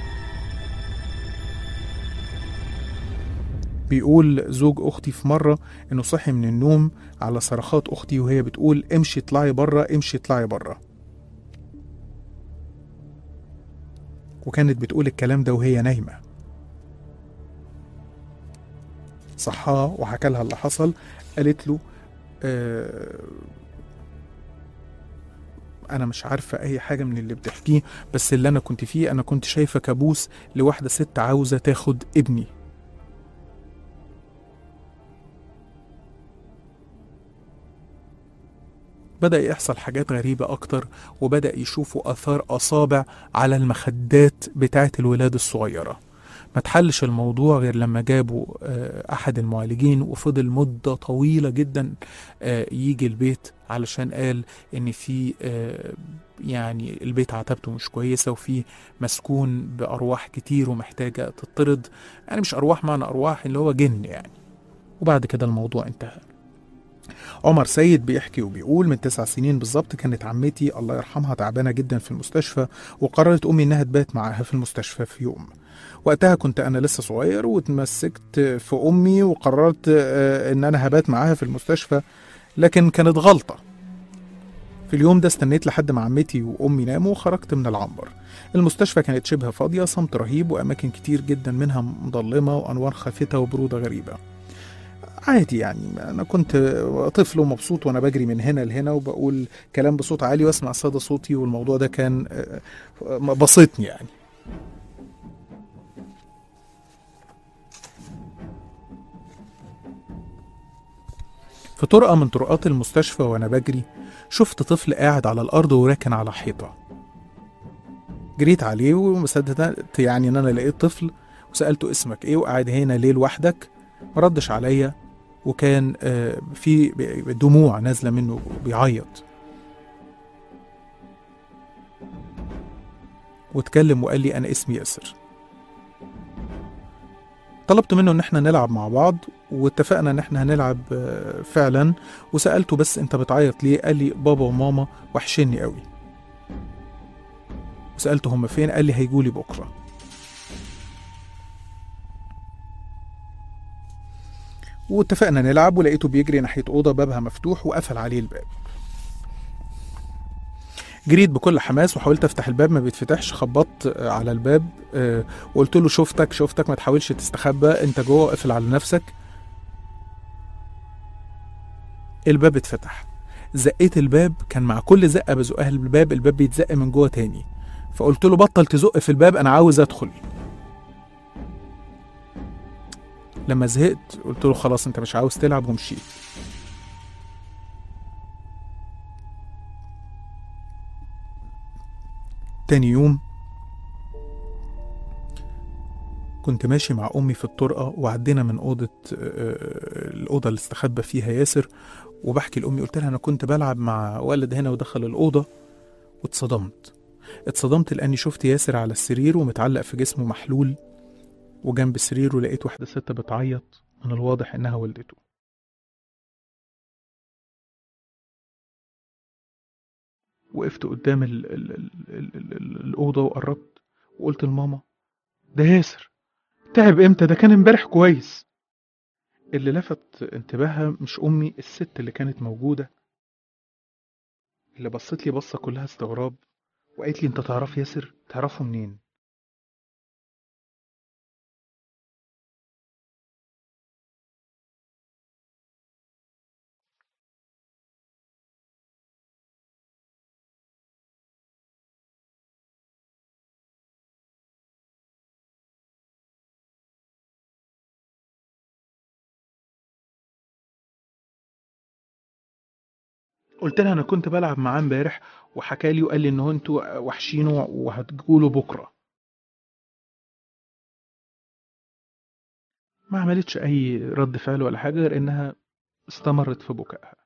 بيقول زوج أختي في مرة إنه صحي من النوم على صرخات أختي وهي بتقول امشي اطلعي بره امشي اطلعي بره وكانت بتقول الكلام ده وهي نايمة صحاه وحكى لها اللي حصل قالت له آه أنا مش عارفة أي حاجة من اللي بتحكيه بس اللي أنا كنت فيه أنا كنت شايفة كابوس لواحدة ست عاوزة تاخد ابني بدأ يحصل حاجات غريبة أكتر وبدأ يشوفوا آثار أصابع على المخدات بتاعة الولاد الصغيرة ما تحلش الموضوع غير لما جابوا آه، أحد المعالجين وفضل مدة طويلة جدا آه، يجي البيت علشان قال إن في آه، يعني البيت عتبته مش كويسة وفي مسكون بأرواح كتير ومحتاجة تطرد يعني مش أرواح معنى أرواح اللي هو جن يعني وبعد كده الموضوع انتهى عمر سيد بيحكي وبيقول من تسع سنين بالظبط كانت عمتي الله يرحمها تعبانة جدا في المستشفى وقررت أمي إنها تبات معاها في المستشفى في يوم وقتها كنت أنا لسه صغير واتمسكت في أمي وقررت آه، إن أنا هبات معاها في المستشفى لكن كانت غلطة في اليوم ده استنيت لحد ما عمتي وأمي ناموا وخرجت من العنبر المستشفى كانت شبه فاضية صمت رهيب وأماكن كتير جدا منها مظلمة وأنوار خافتة وبرودة غريبة عادي يعني انا كنت طفل ومبسوط وانا بجري من هنا لهنا وبقول كلام بصوت عالي واسمع صدى صوتي والموضوع ده كان آه، آه، بسطني يعني في طرقة من طرقات المستشفى وانا بجري شفت طفل قاعد على الارض وراكن على حيطة جريت عليه ومصدقت يعني ان انا لقيت طفل وسألته اسمك ايه وقاعد هنا ليه لوحدك مردش عليا وكان آه، في دموع نازله منه بيعيط واتكلم وقال لي انا اسمي ياسر طلبت منه ان احنا نلعب مع بعض واتفقنا ان احنا هنلعب آه، فعلا وسالته بس انت بتعيط ليه قال لي بابا وماما وحشني قوي وسالته هم فين قال لي هيجولي بكره واتفقنا نلعب ولقيته بيجري ناحية أوضة بابها مفتوح وقفل عليه الباب جريت بكل حماس وحاولت افتح الباب ما بيتفتحش خبطت آه، على الباب آه، وقلت له شفتك شفتك ما تحاولش تستخبى انت جوه اقفل على نفسك الباب اتفتح زقيت الباب كان مع كل زقه بزقها الباب الباب بيتزق من جوه تاني فقلت له بطل تزق في الباب انا عاوز ادخل لما زهقت قلت له خلاص انت مش عاوز تلعب ومشيت تاني يوم كنت ماشي مع أمي في الطرقة وعدينا من أوضة آه، الأوضة اللي استخبى فيها ياسر وبحكي لأمي قلت لها أنا كنت بلعب مع ولد هنا ودخل الأوضة واتصدمت اتصدمت لأني شفت ياسر على السرير ومتعلق في جسمه محلول وجنب السرير ولقيت واحدة ست بتعيط من الواضح إنها والدته وقفت قدام ال ال ال ال ال ال الأوضة وقربت وقلت لماما ده ياسر تعب امتى ده كان امبارح كويس اللي لفت انتباهها مش أمي الست اللي كانت موجودة اللي بصت لي بصة كلها استغراب وقالت لي انت تعرف ياسر تعرفه منين قلت لها انا كنت بلعب معاه امبارح وحكى لي وقال لي ان هو انتوا وحشينه وهتقولوا بكره ما عملتش اي رد فعل ولا حاجه غير انها استمرت في بكائها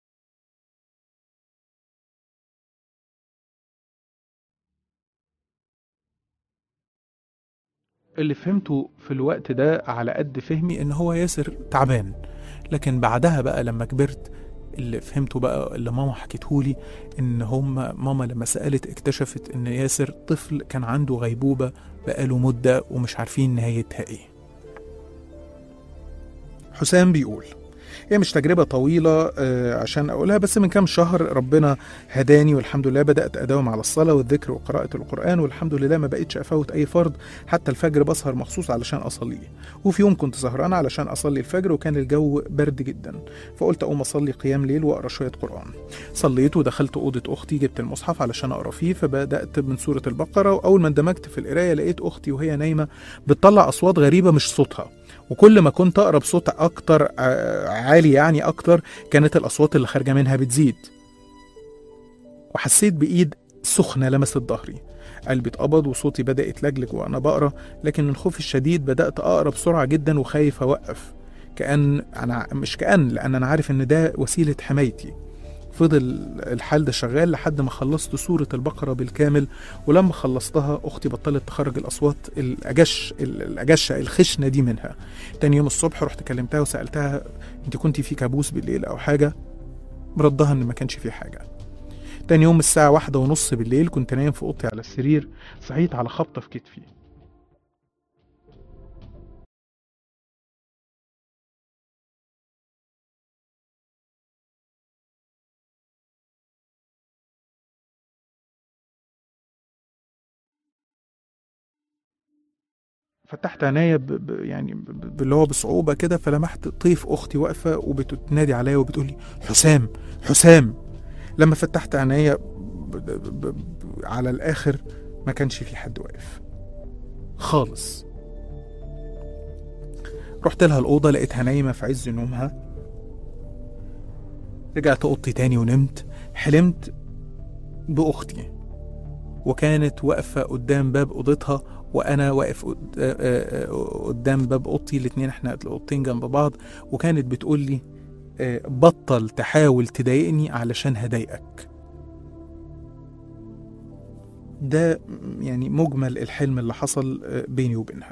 اللي فهمته في الوقت ده على قد فهمي ان هو ياسر تعبان لكن بعدها بقى لما كبرت اللي فهمته بقى اللي ماما حكيتهولي ان هم ماما لما سألت اكتشفت ان ياسر طفل كان عنده غيبوبة بقاله مدة ومش عارفين نهايتها ايه حسام بيقول هي مش تجربة طويلة آه، عشان أقولها بس من كام شهر ربنا هداني والحمد لله بدأت أداوم على الصلاة والذكر وقراءة القرآن والحمد لله ما بقتش أفوت أي فرض حتى الفجر بسهر مخصوص علشان أصليه وفي يوم كنت سهران علشان أصلي الفجر وكان الجو برد جدا فقلت أقوم أصلي قيام ليل وأقرأ شوية قرآن صليت ودخلت أوضة أختي جبت المصحف علشان أقرأ فيه فبدأت من سورة البقرة وأول ما اندمجت في القراية لقيت أختي وهي نايمة بتطلع أصوات غريبة مش صوتها وكل ما كنت اقرب صوت اكتر آه، عالي يعني اكتر كانت الاصوات اللي خارجه منها بتزيد وحسيت بايد سخنه لمست ظهري قلبي اتقبض وصوتي بدا يتلجلج وانا بقرا لكن من الخوف الشديد بدات اقرا بسرعه جدا وخايف اوقف كان انا مش كان لان انا عارف ان ده وسيله حمايتي فضل الحال ده شغال لحد ما خلصت سورة البقرة بالكامل ولما خلصتها أختي بطلت تخرج الأصوات الأجش الأجشة الخشنة دي منها تاني يوم الصبح رحت كلمتها وسألتها أنت كنتي في كابوس بالليل أو حاجة ردها إن ما كانش في حاجة تاني يوم الساعة واحدة ونص بالليل كنت نايم في أوضتي على السرير صحيت على خبطة في كتفي فتحت عينيا ب... ب... يعني ب... ب- باللي هو بصعوبة كده فلمحت طيف أختي واقفة وبتنادي عليا وبتقول لي حسام حسام لما فتحت عينيا ب... ب... ب... ب... على الآخر ما كانش في حد واقف خالص رحت لها الأوضة لقيتها نايمة في عز نومها رجعت أوضتي تاني ونمت حلمت بأختي وكانت واقفة قدام باب أوضتها وأنا واقف قد- آه، آه، قدام باب أوضتي الاتنين احنا الأوضتين جنب بعض وكانت بتقول لي آه، بطل تحاول تضايقني علشان هضايقك ده م- يعني مجمل الحلم اللي حصل آه، بيني وبينها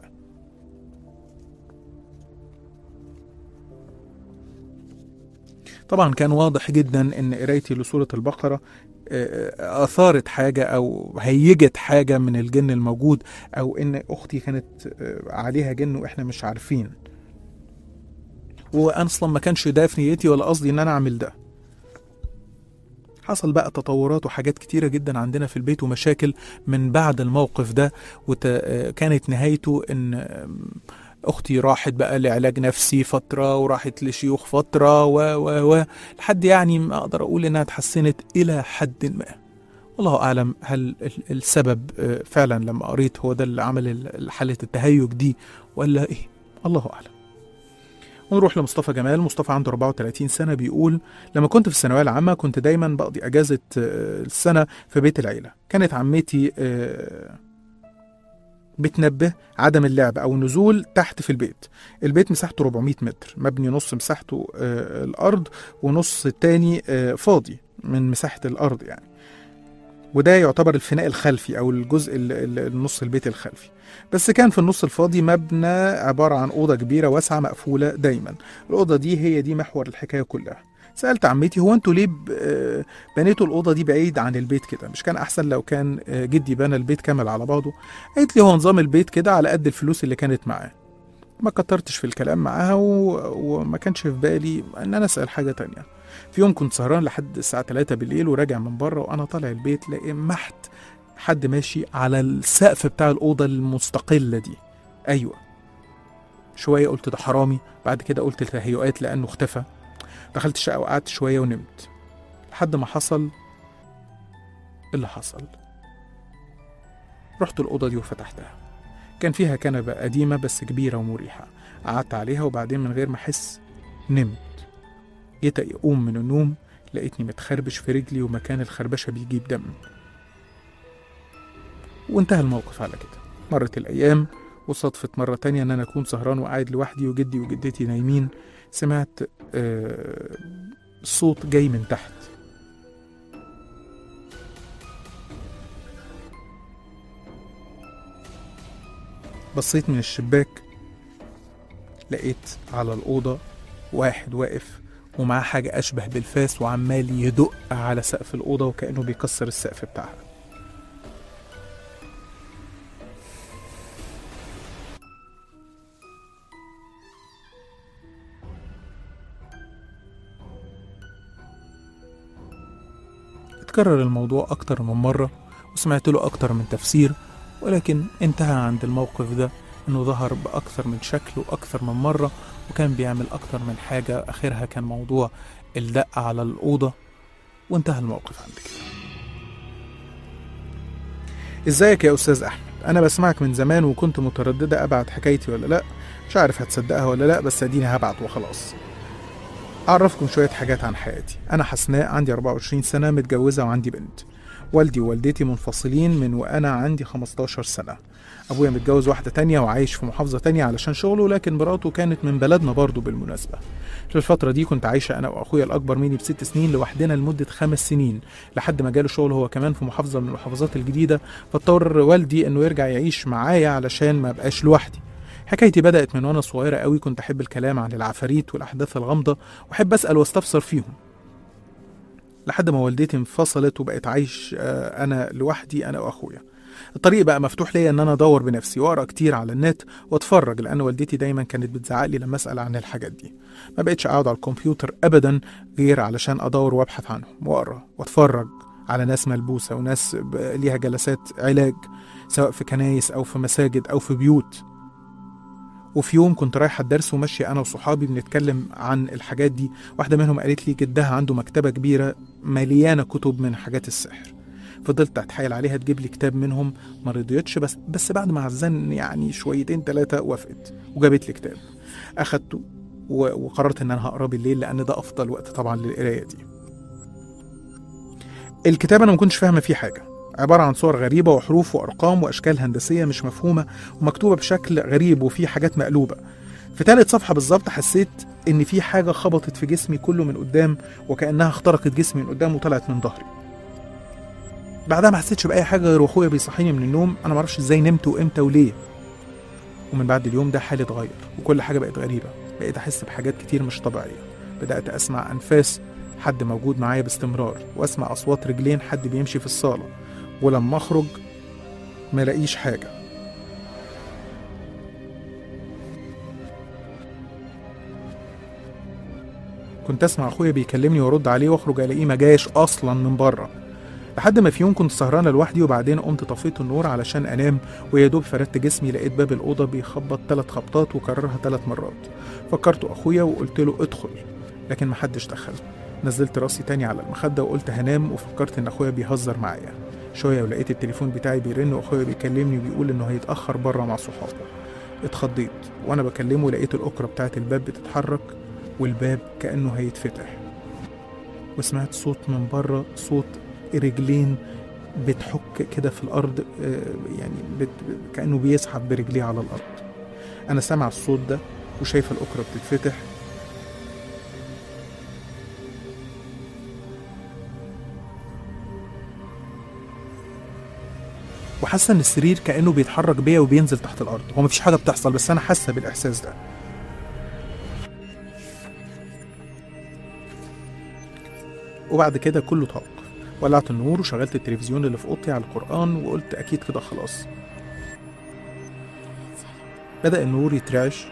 طبعا كان واضح جدا ان قرايتي لسورة البقرة آه، اثارت حاجة او هيجت حاجة من الجن الموجود او ان اختي كانت آه، عليها جن واحنا مش عارفين وانا اصلا ما كانش ده في نيتي ولا قصدي ان انا اعمل ده حصل بقى تطورات وحاجات كتيرة جدا عندنا في البيت ومشاكل من بعد الموقف ده وكانت نهايته ان آم، اختي راحت بقى لعلاج نفسي فترة وراحت لشيوخ فترة و و و لحد يعني ما اقدر اقول انها اتحسنت الى حد ما والله اعلم هل ال- السبب آه، فعلا لما قريت هو ده اللي عمل ال- حالة التهيج دي ولا ايه الله اعلم ونروح لمصطفى جمال مصطفى عنده 34 سنة بيقول لما كنت في الثانوية العامة كنت دايما بقضي أجازة آه، السنة في بيت العيلة كانت عمتي آه، بتنبه عدم اللعب أو النزول تحت في البيت البيت مساحته 400 متر مبني نص مساحته آه، الأرض ونص التاني آه، فاضي من مساحة الأرض يعني وده يعتبر الفناء الخلفي أو الجزء ال- ال- النص البيت الخلفي بس كان في النص الفاضي مبنى عبارة عن أوضة كبيرة واسعة مقفولة دايما الأوضة دي هي دي محور الحكاية كلها سألت عمتي هو انتوا ليه ب- آه، بنيتوا الأوضة دي بعيد عن البيت كده مش كان أحسن لو كان آه، جدي بنى البيت كامل على بعضه قالت لي هو نظام البيت كده على قد الفلوس اللي كانت معاه ما كترتش في الكلام معاها و... وما كانش في بالي ان انا اسال حاجه تانية في يوم كنت سهران لحد الساعه 3 بالليل وراجع من بره وانا طالع البيت لمحت حد ماشي على السقف بتاع الاوضه المستقله دي ايوه شويه قلت ده حرامي بعد كده قلت التهيؤات لانه اختفى دخلت الشقه وقعدت شويه ونمت لحد ما حصل اللي حصل رحت الأوضة دي وفتحتها كان فيها كنبة قديمة بس كبيرة ومريحة قعدت عليها وبعدين من غير ما أحس نمت جيت أقوم من النوم لقيتني متخربش في رجلي ومكان الخربشة بيجيب دم وانتهى الموقف على كده مرت الأيام وصدفت مرة تانية إن أنا أكون سهران وقاعد لوحدي وجدي وجدتي نايمين سمعت آه صوت جاي من تحت بصيت من الشباك لقيت على الأوضة واحد واقف ومعاه حاجة أشبه بالفاس وعمال يدق على سقف الأوضة وكأنه بيكسر السقف بتاعها اتكرر الموضوع أكتر من مرة وسمعت له أكتر من تفسير ولكن انتهى عند الموقف ده انه ظهر باكثر من شكل واكثر من مره وكان بيعمل اكتر من حاجه اخرها كان موضوع الدق على الاوضه وانتهى الموقف عند كده ازيك يا استاذ احمد انا بسمعك من زمان وكنت متردده ابعت حكايتي ولا لا مش عارف هتصدقها ولا لا بس اديني هبعت وخلاص اعرفكم شويه حاجات عن حياتي انا حسناء عندي 24 سنه متجوزه وعندي بنت والدي ووالدتي منفصلين من وأنا عندي 15 سنة أبويا متجوز واحدة تانية وعايش في محافظة تانية علشان شغله لكن مراته كانت من بلدنا برضه بالمناسبة في الفترة دي كنت عايشة أنا وأخويا الأكبر مني بست سنين لوحدنا لمدة خمس سنين لحد ما جاله شغل هو كمان في محافظة من المحافظات الجديدة فاضطر والدي إنه يرجع يعيش معايا علشان ما بقاش لوحدي حكايتي بدأت من وأنا صغيرة قوي كنت أحب الكلام عن العفاريت والأحداث الغامضة وأحب أسأل واستفسر فيهم لحد ما والدتي انفصلت وبقيت عايش آه، انا لوحدي انا واخويا الطريق بقى مفتوح ليا ان انا ادور بنفسي واقرا كتير على النت واتفرج لان والدتي دايما كانت بتزعق لي لما اسال عن الحاجات دي ما بقتش اقعد على الكمبيوتر ابدا غير علشان ادور وابحث عنهم واقرا واتفرج على ناس ملبوسه وناس ب- ليها جلسات علاج سواء في كنايس او في مساجد او في بيوت وفي يوم كنت رايحة الدرس وماشية أنا وصحابي بنتكلم عن الحاجات دي واحدة منهم قالت لي جدها عنده مكتبة كبيرة مليانة كتب من حاجات السحر فضلت أتحايل عليها تجيب لي كتاب منهم ما رضيتش بس بس بعد ما عزان يعني شويتين ثلاثة وافقت وجابت لي كتاب أخدته و- وقررت إن أنا هقراه بالليل لأن ده أفضل وقت طبعا للقراية دي الكتاب أنا ما كنتش فاهمة فيه حاجة عبارة عن صور غريبة وحروف وأرقام وأشكال هندسية مش مفهومة ومكتوبة بشكل غريب وفيه حاجات مقلوبة في تالت صفحة بالظبط حسيت إن في حاجة خبطت في جسمي كله من قدام وكأنها اخترقت جسمي من قدام وطلعت من ظهري بعدها ما حسيتش بأي حاجة غير وأخويا بيصحيني من النوم أنا معرفش إزاي نمت وإمتى وليه ومن بعد اليوم ده حالي اتغير وكل حاجة بقت غريبة بقيت أحس بحاجات كتير مش طبيعية بدأت أسمع أنفاس حد موجود معايا باستمرار وأسمع أصوات رجلين حد بيمشي في الصالة ولما أخرج ما لاقيش حاجة كنت اسمع اخويا بيكلمني وارد عليه واخرج الاقيه ما جاش اصلا من بره لحد ما في يوم كنت سهرانه لوحدي وبعدين قمت طفيت النور علشان انام ويا دوب فردت جسمي لقيت باب الاوضه بيخبط ثلاث خبطات وكررها ثلاث مرات فكرت اخويا وقلت له ادخل لكن محدش دخل نزلت راسي تاني على المخده وقلت هنام وفكرت ان اخويا بيهزر شويه ولقيت التليفون بتاعي بيرن واخويا بيكلمني وبيقول انه هيتاخر بره مع صحابه اتخضيت وانا بكلمه لقيت الاكرة بتاعت الباب بتتحرك والباب كأنه هيتفتح وسمعت صوت من بره صوت رجلين بتحك كده في الارض آه، يعني بت... كانه بيسحب برجليه على الارض انا سامع الصوت ده وشايف الاكرة بتتفتح وحاسه ان السرير كانه بيتحرك بيا وبينزل تحت الارض هو مفيش حاجه بتحصل بس انا حاسه بالاحساس ده وبعد كده كله توقف ولعت النور وشغلت التلفزيون اللي في اوضتي على القران وقلت اكيد كده خلاص بدا النور يترعش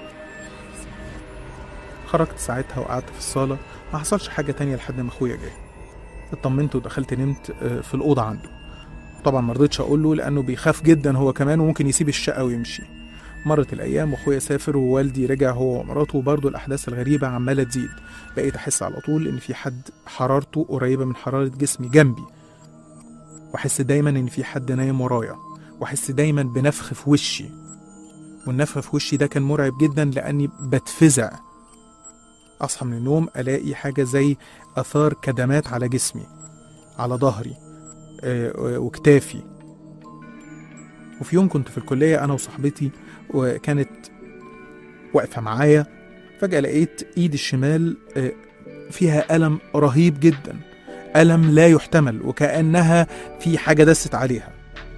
خرجت ساعتها وقعدت في الصاله ما حصلش حاجه تانية لحد ما اخويا جه اطمنت ودخلت نمت آه، في الاوضه عنده طبعا ما رضيتش اقول له لانه بيخاف جدا هو كمان وممكن يسيب الشقه ويمشي مرت الايام واخويا سافر ووالدي رجع هو ومراته وبرضه الاحداث الغريبه عماله تزيد بقيت احس على طول ان في حد حرارته قريبه من حراره جسمي جنبي واحس دايما ان في حد نايم ورايا واحس دايما بنفخ في وشي والنفخ في وشي ده كان مرعب جدا لاني بتفزع اصحى من النوم الاقي حاجه زي اثار كدمات على جسمي على ظهري آه، وكتافي وفي يوم كنت في الكلية أنا وصاحبتي وكانت واقفة معايا فجأة لقيت إيدي الشمال آه، فيها ألم رهيب جدا ألم لا يحتمل وكأنها في حاجة دست عليها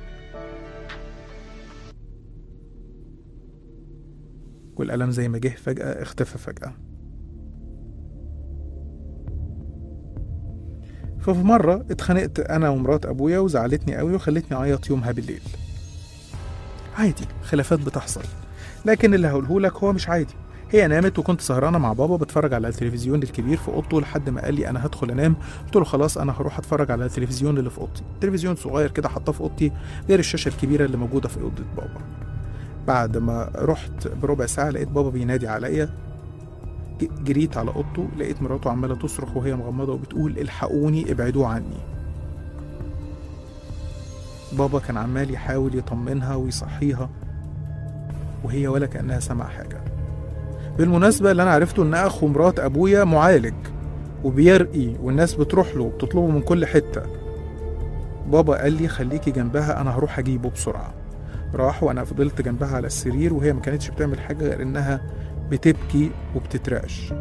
والألم زي ما جه فجأة اختفى فجأة ففي مرة اتخانقت أنا ومرات أبويا وزعلتني قوي وخلتني أعيط يومها بالليل عادي خلافات بتحصل لكن اللي هقوله لك هو مش عادي هي نامت وكنت سهرانه مع بابا بتفرج على التلفزيون الكبير في اوضته لحد ما قال لي انا هدخل انام قلت له خلاص انا هروح اتفرج على التلفزيون اللي في اوضتي تلفزيون صغير كده حطاه في اوضتي غير الشاشه الكبيره اللي موجوده في اوضه بابا بعد ما رحت بربع ساعه لقيت بابا بينادي عليا ج- جريت على اوضته لقيت مراته عماله تصرخ وهي مغمضه وبتقول الحقوني ابعدوه عني بابا كان عمال يحاول يطمنها ويصحيها وهي ولا كأنها سمع حاجة بالمناسبة اللي أنا عرفته إن أخو مرات أبويا معالج وبيرقي والناس بتروح له وبتطلبه من كل حتة بابا قال لي خليكي جنبها أنا هروح أجيبه بسرعة راح وأنا فضلت جنبها على السرير وهي ما كانتش بتعمل حاجة غير إنها بتبكي وبتترعش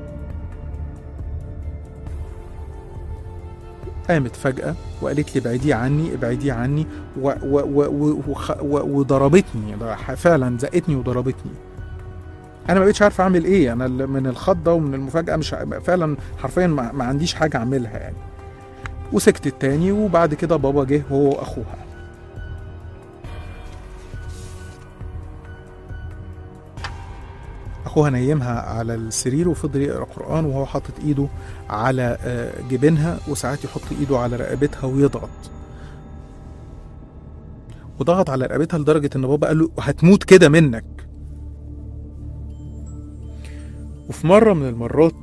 قامت فجأة وقالت لي ابعديه عني ابعديه عني و و و و وخ- و وضربتني ده ح- فعلا زقتني وضربتني انا ما بقتش عارف اعمل ايه انا ال- من الخضه ومن المفاجاه مش ع- فعلا حرفيا ما, ما عنديش حاجه اعملها يعني وسكتت تاني وبعد كده بابا جه هو واخوها اخوها نيمها على السرير وفضل يقرا قران وهو حاطط ايده على آه، جبينها وساعات يحط ايده على رقبتها ويضغط وضغط على رقبتها لدرجه ان بابا قال له هتموت كده منك وفي مره من المرات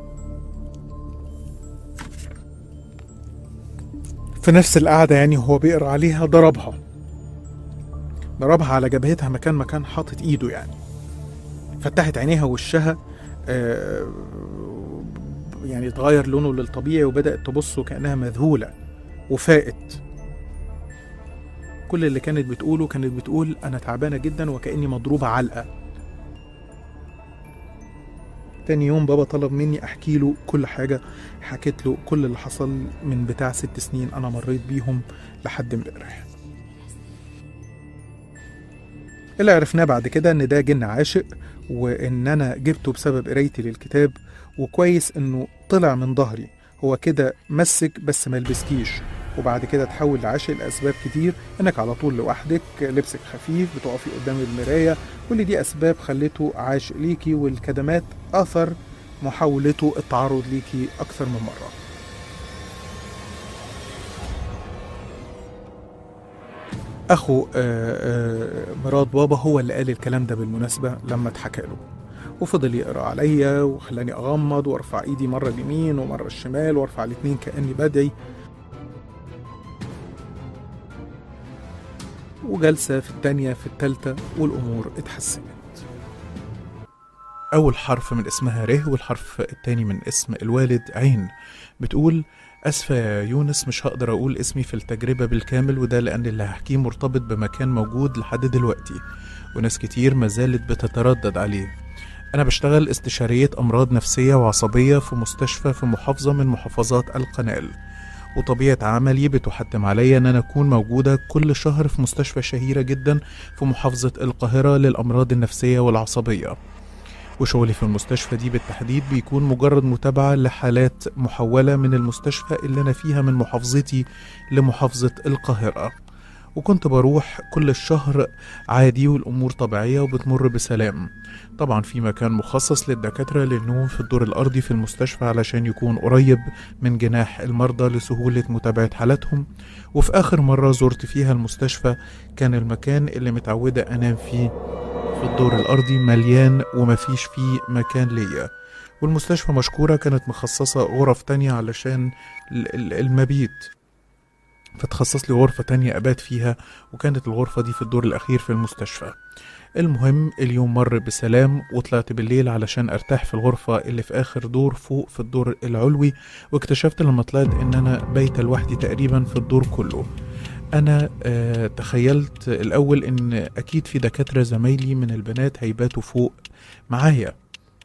في نفس القعده يعني وهو بيقرا عليها ضربها ضربها على جبهتها مكان ما كان حاطط ايده يعني فتحت عينيها ووشها آه، يعني اتغير لونه للطبيعي وبدأت تبص وكأنها مذهولة وفاقت كل اللي كانت بتقوله كانت بتقول أنا تعبانة جدا وكأني مضروبة علقة تاني يوم بابا طلب مني أحكي له كل حاجة حكيت له كل اللي حصل من بتاع ست سنين أنا مريت بيهم لحد امبارح اللي عرفناه بعد كده ان ده جن عاشق وان انا جبته بسبب قرايتي للكتاب وكويس انه طلع من ظهري هو كده مسك بس ما لبسكيش وبعد كده تحول لعاشق لاسباب كتير انك على طول لوحدك لبسك خفيف بتقفي قدام المرايه كل دي اسباب خلته عاشق ليكي والكدمات اثر محاولته التعرض ليكي اكثر من مره اخو آه، آه، مرات بابا هو اللي قال الكلام ده بالمناسبه لما اتحكى له وفضل يقرا عليا وخلاني اغمض وارفع ايدي مره اليمين ومره الشمال وارفع الاتنين كاني بدعي وجلسه في التانيه في التالته والامور اتحسنت أول حرف من اسمها ره والحرف التاني من اسم الوالد عين بتقول أسفة يا يونس مش هقدر أقول اسمي في التجربة بالكامل وده لأن اللي هحكيه مرتبط بمكان موجود لحد دلوقتي وناس كتير ما زالت بتتردد عليه أنا بشتغل استشارية أمراض نفسية وعصبية في مستشفى في محافظة من محافظات القنال وطبيعة عملي بتحتم عليا أن أنا أكون موجودة كل شهر في مستشفى شهيرة جدا في محافظة القاهرة للأمراض النفسية والعصبية وشغلي في المستشفى دي بالتحديد بيكون مجرد متابعة لحالات محولة من المستشفى اللي أنا فيها من محافظتي لمحافظة القاهرة وكنت بروح كل الشهر عادي والأمور طبيعية وبتمر بسلام طبعا في مكان مخصص للدكاترة للنوم في الدور الأرضي في المستشفى علشان يكون قريب من جناح المرضى لسهولة متابعة حالاتهم وفي آخر مرة زرت فيها المستشفى كان المكان اللي متعودة أنام فيه في الدور الأرضي مليان ومفيش فيه مكان ليا والمستشفى مشكورة كانت مخصصة غرف تانية علشان ال- ال- المبيت فتخصص لي غرفة تانية أبات فيها وكانت الغرفة دي في الدور الأخير في المستشفى المهم اليوم مر بسلام وطلعت بالليل علشان ارتاح في الغرفة اللي في آخر دور فوق في الدور العلوي واكتشفت لما طلعت إن أنا بايتة لوحدي تقريبا في الدور كله أنا آه تخيلت الأول إن أكيد في دكاترة زمايلي من البنات هيباتوا فوق معايا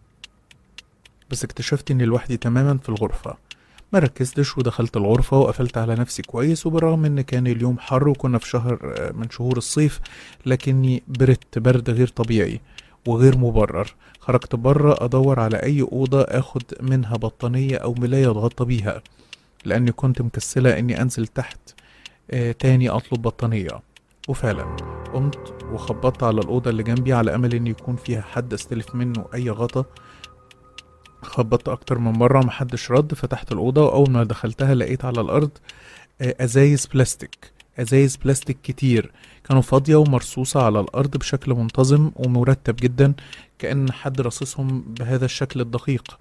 بس اكتشفت إني لوحدي تماما في الغرفة ما ركزتش ودخلت الغرفة وقفلت على نفسي كويس وبالرغم ان كان اليوم حر وكنا في شهر آه، من شهور الصيف لكني بردت برد غير طبيعي وغير مبرر خرجت بره ادور على اي اوضة اخد منها بطانية او ملاية اتغطى بيها لاني كنت مكسلة اني انزل تحت آه تاني اطلب بطانية وفعلا قمت وخبطت على الأوضة اللي جنبي على أمل إن يكون فيها حد أستلف منه أي غطا خبطت أكتر من مرة محدش رد فتحت الأوضة وأول ما دخلتها لقيت على الأرض آه، أزايز بلاستيك أزايز بلاستيك كتير كانوا فاضية ومرصوصة على الأرض بشكل منتظم ومرتب جدا كأن حد رصصهم بهذا الشكل الدقيق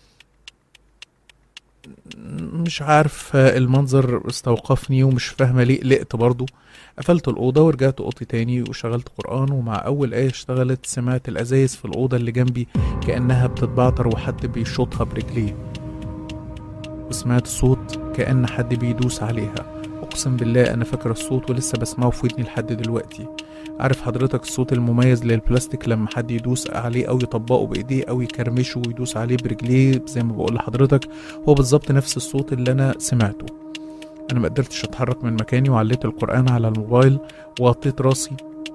مش عارف آه، المنظر استوقفني ومش فاهمة ليه قلقت برضو قفلت الأوضة ورجعت أوضتي تاني وشغلت قرآن ومع أول آية اشتغلت سمعت الأزايز في الأوضة اللي جنبي كأنها بتتبعتر وحد بيشوطها برجليه وسمعت صوت كأن حد بيدوس عليها أقسم بالله أنا فاكر الصوت ولسه بسمعه في ودني لحد دلوقتي عارف حضرتك الصوت المميز للبلاستيك لما حد يدوس عليه أو يطبقه بإيديه أو يكرمشه ويدوس عليه برجليه زي ما بقول لحضرتك هو بالظبط نفس الصوت اللي أنا سمعته أنا ما قدرتش أتحرك من مكاني وعليت القرآن على الموبايل وغطيت راسي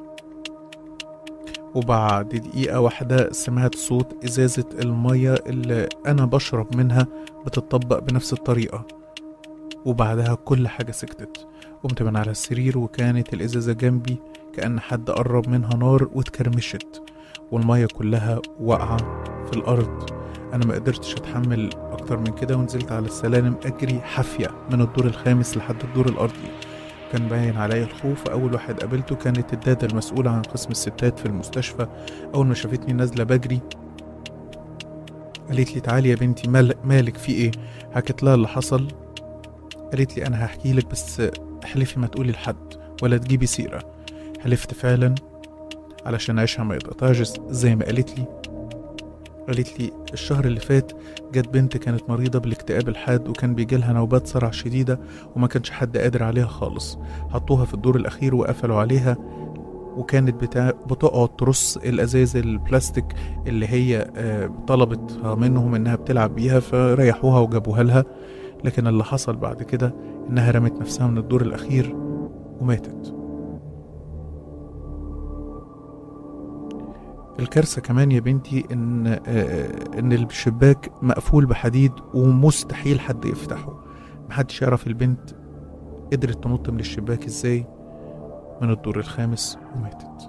وبعد دقيقة واحدة سمعت صوت إزازة المية اللي أنا بشرب منها بتطبق بنفس الطريقة وبعدها كل حاجة سكتت قمت من على السرير وكانت الإزازة جنبي كأن حد قرب منها نار واتكرمشت والمية كلها واقعة في الأرض أنا ما قدرتش أتحمل أكتر من كده ونزلت على السلالم أجري حافية من الدور الخامس لحد الدور الأرضي كان باين عليا الخوف أول واحد قابلته كانت الدادة المسؤولة عن قسم الستات في المستشفى أول ما شافتني نازلة بجري قالت لي تعالي يا بنتي مال مالك في ايه حكيت لها اللي حصل قالت لي انا هحكي لك بس احلفي ما تقولي لحد ولا تجيبي سيرة حلفت فعلا علشان عيشها ما يتقطعش زي ما قالت لي قالت لي الشهر اللي فات جت بنت كانت مريضة بالاكتئاب الحاد وكان بيجيلها نوبات صرع شديدة وما كانش حد قادر عليها خالص حطوها في الدور الأخير وقفلوا عليها وكانت بتاع بتقعد ترص الازاز البلاستيك اللي هي آه، طلبت منهم انها بتلعب بيها فريحوها وجابوها لها لكن اللي حصل بعد كده انها رمت نفسها من الدور الاخير وماتت الكارثة كمان يا بنتي ان آه، ان الشباك مقفول بحديد ومستحيل حد يفتحه محدش يعرف البنت قدرت تنط من الشباك ازاي من الدور الخامس وماتت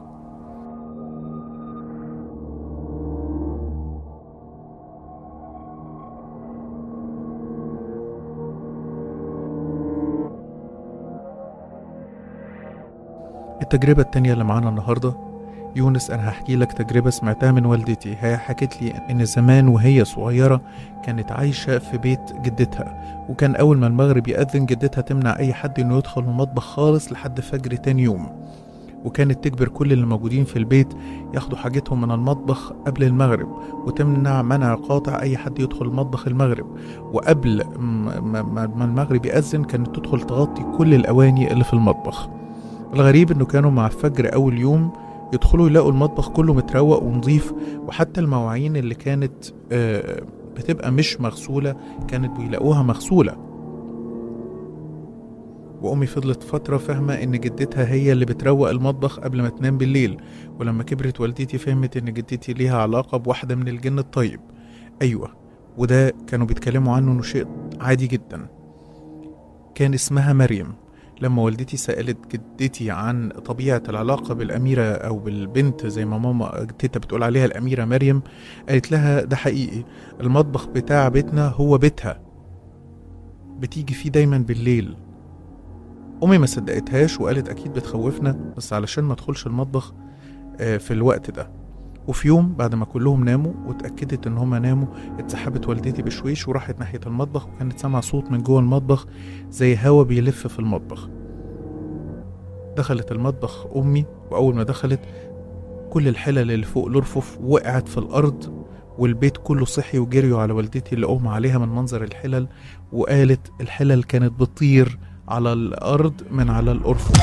التجربة التانية اللي معانا النهاردة يونس أنا هحكي لك تجربة سمعتها من والدتي هي حكت لي إن زمان وهي صغيرة كانت عايشة في بيت جدتها وكان أول ما المغرب يأذن جدتها تمنع أي حد إنه يدخل المطبخ خالص لحد فجر تاني يوم وكانت تجبر كل اللي موجودين في البيت ياخدوا حاجتهم من المطبخ قبل المغرب وتمنع منع قاطع أي حد يدخل المطبخ المغرب وقبل ما ما المغرب يأذن كانت تدخل تغطي كل الأواني اللي في المطبخ الغريب إنه كانوا مع الفجر أول يوم يدخلوا يلاقوا المطبخ كله متروق ونظيف وحتى المواعين اللي كانت آه، بتبقى مش مغسولة كانت بيلاقوها مغسولة وأمي فضلت فترة فاهمة إن جدتها هي اللي بتروق المطبخ قبل ما تنام بالليل ولما كبرت والدتي فهمت إن جدتي ليها علاقة بواحدة من الجن الطيب أيوة وده كانوا بيتكلموا عنه إنه شيء عادي جدا كان اسمها مريم لما والدتي سألت جدتي عن طبيعة العلاقة بالأميرة أو بالبنت زي ما ماما تيتا بتقول عليها الأميرة مريم قالت لها ده حقيقي المطبخ بتاع بيتنا هو بيتها بتيجي فيه دايما بالليل أمي ما صدقتهاش وقالت أكيد بتخوفنا بس علشان ما ادخلش المطبخ آه، في الوقت ده وفي يوم بعد ما كلهم ناموا واتأكدت إن هما ناموا اتسحبت والدتي بشويش وراحت ناحية المطبخ وكانت سامعة صوت من جوه المطبخ زي هوا بيلف في المطبخ دخلت المطبخ أمي وأول ما دخلت كل الحلل اللي فوق الأرفف وقعت في الأرض والبيت كله صحي وجريوا على والدتي اللي أغمى عليها من منظر الحلل وقالت الحلل كانت بتطير على الأرض من على الأرفف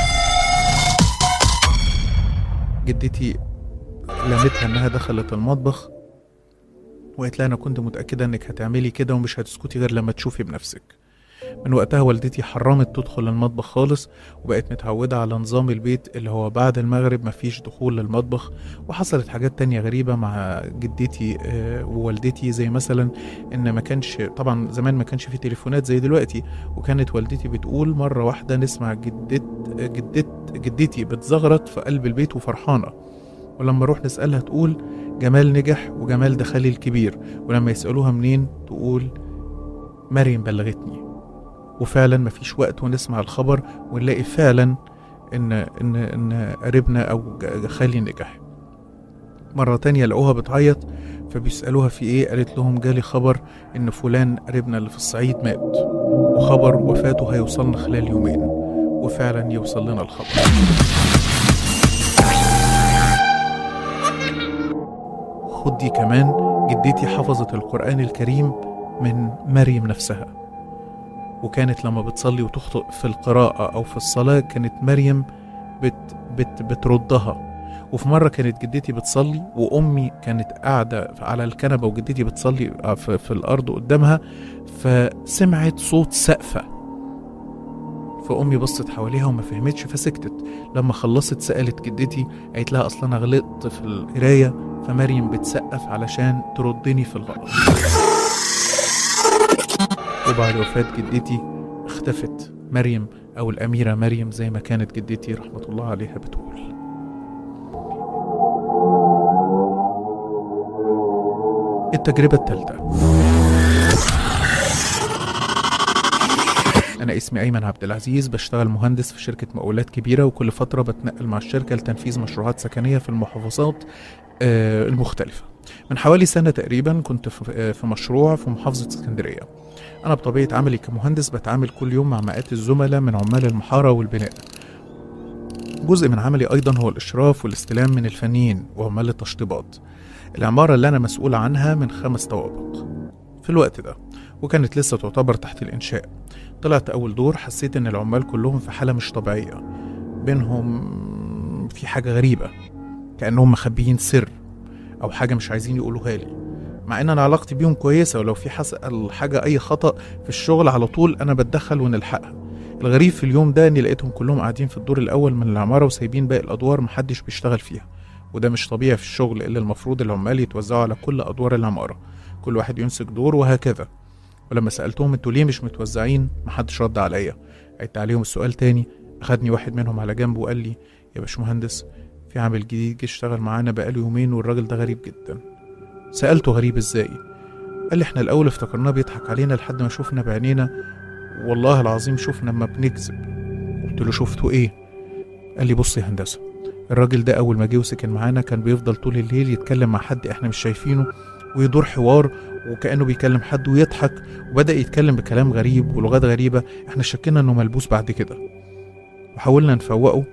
جدتي لمتها إنها دخلت المطبخ وقالت لها أنا كنت متأكدة إنك هتعملي كده ومش هتسكتي غير لما تشوفي بنفسك من وقتها والدتي حرمت تدخل المطبخ خالص وبقت متعودة على نظام البيت اللي هو بعد المغرب مفيش دخول للمطبخ وحصلت حاجات تانية غريبة مع جدتي آه، ووالدتي زي مثلا ان ما كانش طبعا زمان ما كانش في تليفونات زي دلوقتي وكانت والدتي بتقول مرة واحدة نسمع جدت جدت جدتي بتزغرط في قلب البيت وفرحانة ولما نروح نسألها تقول جمال نجح وجمال ده خالي الكبير ولما يسألوها منين تقول مريم بلغتني وفعلا مفيش وقت ونسمع الخبر ونلاقي فعلا ان ان ان قريبنا او ج- خالي نجح مرة تانية لقوها بتعيط فبيسألوها في ايه قالت لهم جالي خبر ان فلان قريبنا اللي في الصعيد مات وخبر وفاته هيوصلنا خلال يومين وفعلا يوصل لنا الخبر خد دي كمان جدتي حفظت القرآن الكريم من مريم نفسها وكانت لما بتصلي وتخطئ في القراءة أو في الصلاة كانت مريم بت بت بتردها وفي مرة كانت جدتي بتصلي وأمي كانت قاعدة على الكنبة وجدتي بتصلي في, في الأرض قدامها فسمعت صوت سقفة فأمي بصت حواليها وما فهمتش فسكتت لما خلصت سألت جدتي قالت لها أصلا أنا غلطت في القراية فمريم بتسقف علشان تردني في الغلط وبعد وفاة جدتي اختفت مريم أو الأميرة مريم زي ما كانت جدتي رحمة الله عليها بتقول التجربة الثالثة أنا اسمي أيمن عبد العزيز بشتغل مهندس في شركة مقاولات كبيرة وكل فترة بتنقل مع الشركة لتنفيذ مشروعات سكنية في المحافظات آه، المختلفة من حوالي سنة تقريبا كنت في آه، في مشروع في محافظة اسكندرية أنا بطبيعة عملي كمهندس بتعامل كل يوم مع مئات الزملاء من عمال المحارة والبناء جزء من عملي أيضا هو الإشراف والاستلام من الفنيين وعمال التشطيبات العمارة اللي أنا مسؤول عنها من خمس طوابق في الوقت ده وكانت لسه تعتبر تحت الإنشاء طلعت أول دور حسيت إن العمال كلهم في حالة مش طبيعية بينهم في حاجة غريبة كأنهم مخبيين سر أو حاجة مش عايزين يقولوها لي مع ان انا علاقتي بيهم كويسه ولو في حصل حاجه اي خطا في الشغل على طول انا بتدخل ونلحقها الغريب في اليوم ده اني لقيتهم كلهم قاعدين في الدور الاول من العماره وسايبين باقي الادوار محدش بيشتغل فيها وده مش طبيعي في الشغل اللي المفروض العمال يتوزعوا على كل ادوار العماره كل واحد يمسك دور وهكذا ولما سالتهم انتوا ليه مش متوزعين محدش رد عليا عدت عليهم السؤال تاني اخدني واحد منهم على جنب وقال لي يا باشمهندس في عامل جديد جه اشتغل معانا بقاله يومين والراجل ده غريب جدا سألته غريب ازاي قال لي احنا الاول افتكرناه بيضحك علينا لحد ما شفنا بعينينا والله العظيم شفنا ما بنكذب قلت له شفتوا ايه قال لي بص يا هندسه الراجل ده اول ما جه وسكن معانا كان بيفضل طول الليل يتكلم مع حد احنا مش شايفينه ويدور حوار وكانه بيكلم حد ويضحك وبدا يتكلم بكلام غريب ولغات غريبه احنا شكينا انه ملبوس بعد كده وحاولنا نفوقه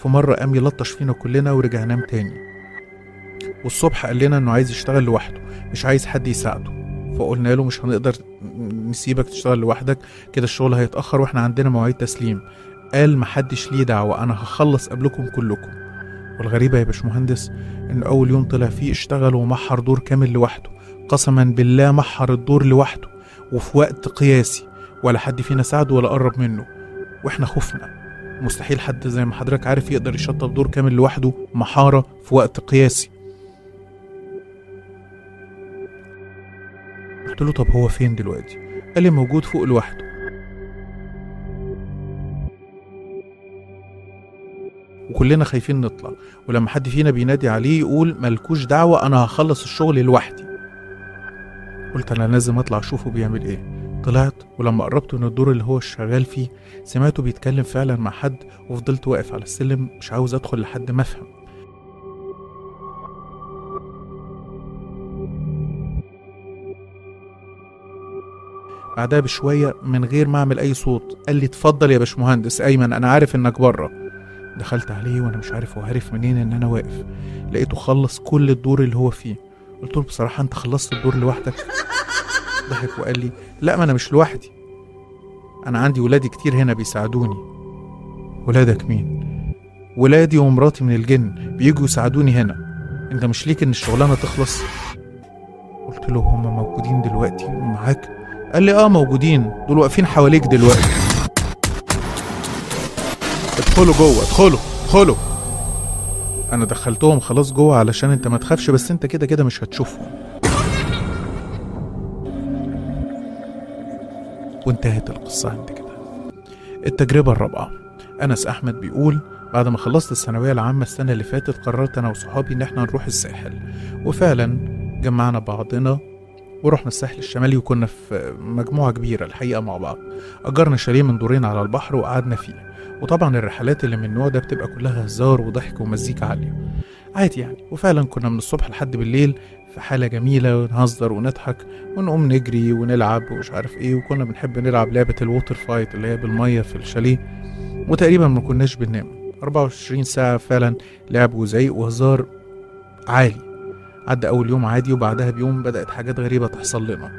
في مرة قام يلطش فينا كلنا ورجع نام تاني والصبح قال لنا انه عايز يشتغل لوحده مش عايز حد يساعده فقلنا له مش هنقدر نسيبك تشتغل لوحدك كده الشغل هيتأخر واحنا عندنا مواعيد تسليم قال محدش ليه دعوة أنا هخلص قبلكم كلكم والغريبة يا باشمهندس إن أول يوم طلع فيه اشتغل ومحر دور كامل لوحده قسما بالله محر الدور لوحده وفي وقت قياسي ولا حد فينا ساعده ولا قرب منه واحنا خفنا مستحيل حد زي ما حضرتك عارف يقدر يشطب دور كامل لوحده محارة في وقت قياسي قلت له طب هو فين دلوقتي قال لي موجود فوق لوحده وكلنا خايفين نطلع ولما حد فينا بينادي عليه يقول ملكوش دعوة أنا هخلص الشغل لوحدي قلت أنا لازم أطلع أشوفه بيعمل إيه طلعت ولما قربت من الدور اللي هو شغال فيه سمعته بيتكلم فعلا مع حد وفضلت واقف على السلم مش عاوز أدخل لحد ما أفهم بعدها بشوية من غير ما أعمل أي صوت قال لي اتفضل يا باشمهندس أيمن أنا عارف إنك بره دخلت عليه وأنا مش عارف هو عارف منين إن أنا واقف لقيته خلص كل الدور اللي هو فيه قلت له بصراحة أنت خلصت الدور لوحدك ضحك وقال لي لا ما أنا مش لوحدي أنا عندي ولادي كتير هنا بيساعدوني ولادك مين؟ ولادي ومراتي من الجن بيجوا يساعدوني هنا انت مش ليك ان الشغلانه تخلص قلت له هم موجودين دلوقتي معاك قال لي اه موجودين دول واقفين حواليك دلوقتي ادخلوا جوه ادخلوا ادخلوا انا دخلتهم خلاص جوه علشان انت ما تخافش بس انت كده كده مش هتشوفهم وانتهت القصة عند كده التجربة الرابعة أنس أحمد بيقول بعد ما خلصت الثانوية العامة السنة اللي فاتت قررت أنا وصحابي إن إحنا نروح الساحل وفعلا جمعنا بعضنا ورحنا الساحل الشمالي وكنا في مجموعة كبيرة الحقيقة مع بعض أجرنا شاليه من دورين على البحر وقعدنا فيه وطبعا الرحلات اللي من النوع ده بتبقى كلها هزار وضحك ومزيكا عالية عادي يعني وفعلا كنا من الصبح لحد بالليل في حالة جميلة ونهزر ونضحك ونقوم نجري ونلعب ومش عارف ايه وكنا بنحب نلعب لعبة الووتر فايت اللي هي بالمية في الشاليه وتقريبا ما كناش بننام 24 ساعة فعلا لعب وزعيق وهزار عالي عدى أول يوم عادي وبعدها بيوم بدأت حاجات غريبة تحصل لنا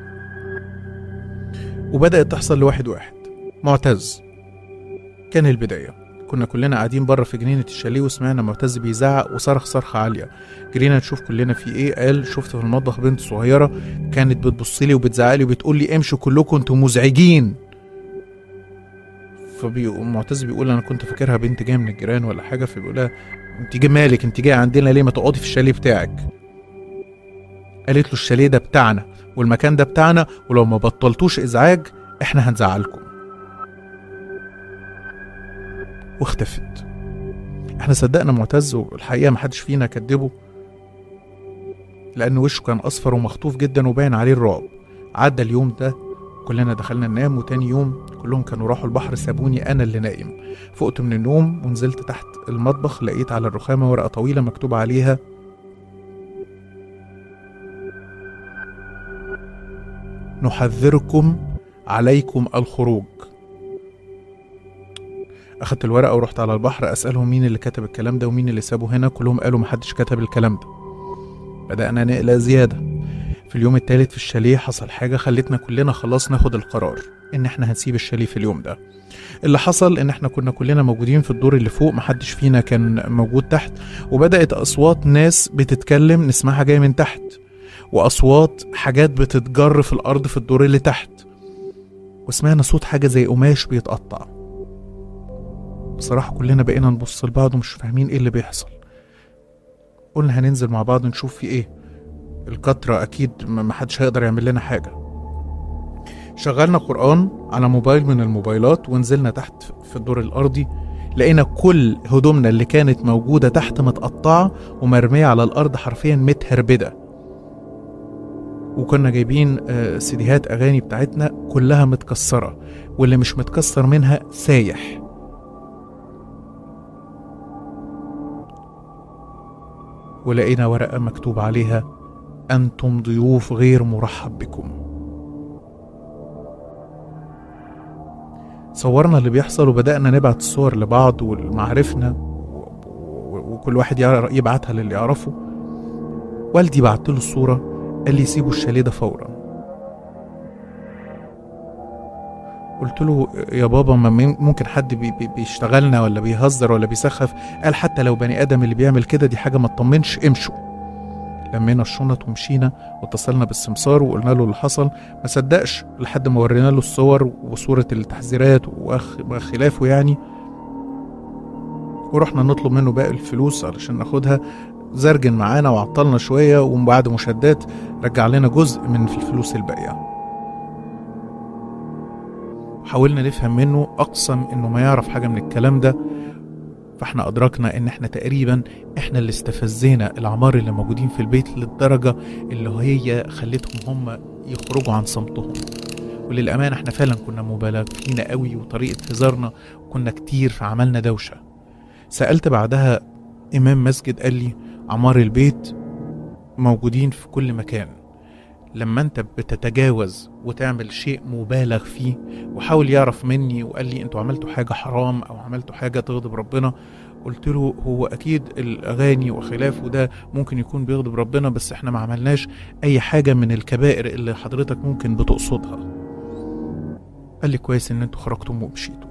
وبدأت تحصل لواحد واحد معتز كان البداية كنا كلنا قاعدين بره في جنينة الشاليه وسمعنا معتز بيزعق وصرخ صرخة عالية جرينا نشوف كلنا في ايه قال شفت في المطبخ بنت صغيرة كانت بتبص لي وبتزعق لي وبتقول لي امشوا كلكم انتوا مزعجين فبيقوم معتز بيقول انا كنت فاكرها بنت جايه من الجيران ولا حاجه فبيقول لها انت جاي مالك انت جايه عندنا ليه ما تقعدي في الشاليه بتاعك قالت له الشاليه ده بتاعنا والمكان ده بتاعنا ولو ما بطلتوش ازعاج احنا هنزعلكم واختفت احنا صدقنا معتز والحقيقه محدش فينا كدبه لان وشه كان اصفر ومخطوف جدا وباين عليه الرعب عدى اليوم ده كلنا دخلنا ننام وتاني يوم كلهم كانوا راحوا البحر سابوني انا اللي نايم فقت من النوم ونزلت تحت المطبخ لقيت على الرخامه ورقه طويله مكتوب عليها نحذركم عليكم الخروج اخدت الورقه ورحت على البحر اسالهم مين اللي كتب الكلام ده ومين اللي سابه هنا كلهم قالوا محدش كتب الكلام ده بدانا نقلق زياده في اليوم التالت في الشاليه حصل حاجه خلتنا كلنا خلاص ناخد القرار ان احنا هنسيب الشاليه في اليوم ده اللي حصل ان احنا كنا كلنا موجودين في الدور اللي فوق محدش فينا كان موجود تحت وبدات اصوات ناس بتتكلم نسمعها جايه من تحت واصوات حاجات بتتجر في الارض في الدور اللي تحت وسمعنا صوت حاجه زي قماش بيتقطع بصراحه كلنا بقينا نبص لبعض ومش فاهمين ايه اللي بيحصل قلنا هننزل مع بعض نشوف في ايه الكترة اكيد محدش هيقدر يعمل لنا حاجه شغلنا قرآن على موبايل من الموبايلات ونزلنا تحت في الدور الأرضي لقينا كل هدومنا اللي كانت موجودة تحت متقطعة ومرمية على الأرض حرفيا متهربدة وكنا جايبين آه، سيديهات أغاني بتاعتنا كلها متكسرة واللي مش متكسر منها سايح ولقينا ورقة مكتوب عليها أنتم ضيوف غير مرحب بكم صورنا اللي بيحصل وبدأنا نبعت الصور لبعض ولمعارفنا كل واحد يعر- يبعتها للي يعرفه والدي بعت له الصورة قال لي سيبوا الشاليه ده فورا قلت له يا بابا ما مم- ممكن حد بي بي بيشتغلنا ولا بيهزر ولا بيسخف قال حتى لو بني ادم اللي بيعمل كده دي حاجه ما تطمنش امشوا لمينا الشنط ومشينا واتصلنا بالسمسار وقلنا له اللي حصل ما صدقش لحد ما ورينا له الصور وصورة التحذيرات وأخ- وخلافه يعني ورحنا نطلب منه باقي الفلوس علشان ناخدها زرجن معانا وعطلنا شوية وبعد مشادات رجع لنا جزء من الفلوس الباقية حاولنا نفهم منه أقسم إنه ما يعرف حاجة من الكلام ده فاحنا أدركنا إن احنا تقريبا احنا اللي استفزينا العمار اللي موجودين في البيت للدرجة اللي هي خلتهم هم يخرجوا عن صمتهم وللأمانة احنا فعلا كنا مبالغ فينا قوي وطريقة هزارنا كنا كتير فعملنا دوشة سألت بعدها إمام مسجد قال لي عمار البيت موجودين في كل مكان لما انت بتتجاوز وتعمل شيء مبالغ فيه وحاول يعرف مني وقال لي انتوا عملتوا حاجة حرام او عملتوا حاجة تغضب ربنا قلت له هو اكيد الاغاني وخلافه ده ممكن يكون بيغضب ربنا بس احنا ما عملناش اي حاجة من الكبائر اللي حضرتك ممكن بتقصدها قال لي كويس ان انتوا خرجتم ومشيتوا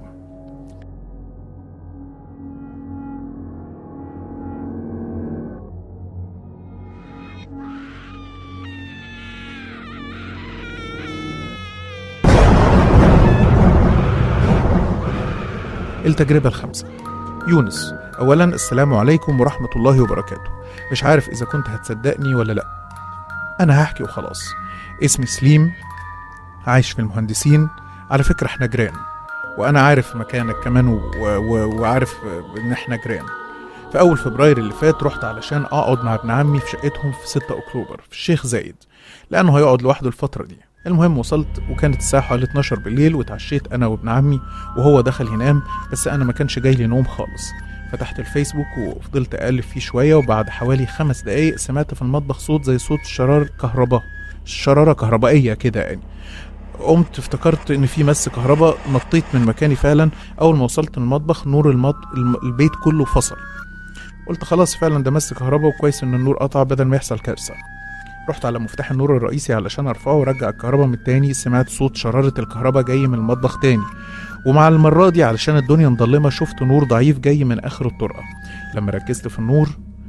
التجربة الخامسة يونس أولا السلام عليكم ورحمة الله وبركاته مش عارف إذا كنت هتصدقني ولا لأ أنا هحكي وخلاص اسمي سليم عايش في المهندسين على فكرة احنا جيران وأنا عارف مكانك كمان و... و... وعارف إن احنا جيران في أول فبراير اللي فات رحت علشان أقعد مع ابن عمي في شقتهم في 6 أكتوبر في الشيخ زايد لأنه هيقعد لوحده الفترة دي المهم وصلت وكانت الساعة حوالي 12 بالليل واتعشيت أنا وابن عمي وهو دخل ينام بس أنا ما كانش جاي لي نوم خالص فتحت الفيسبوك وفضلت أقلب فيه شوية وبعد حوالي خمس دقايق سمعت في المطبخ صوت زي صوت شرار كهرباء شرارة كهربائية كده يعني قمت افتكرت ان في مس كهرباء نطيت من مكاني فعلا اول ما وصلت المطبخ نور المط... الم- البيت كله فصل قلت خلاص فعلا ده مس كهرباء وكويس ان النور قطع بدل ما يحصل كارثه رحت على مفتاح النور الرئيسي علشان ارفعه وارجع الكهرباء من تاني سمعت صوت شرارة الكهرباء جاي من المطبخ تاني ومع المرة دي علشان الدنيا مظلمة شفت نور ضعيف جاي من آخر الطرقة لما ركزت في النور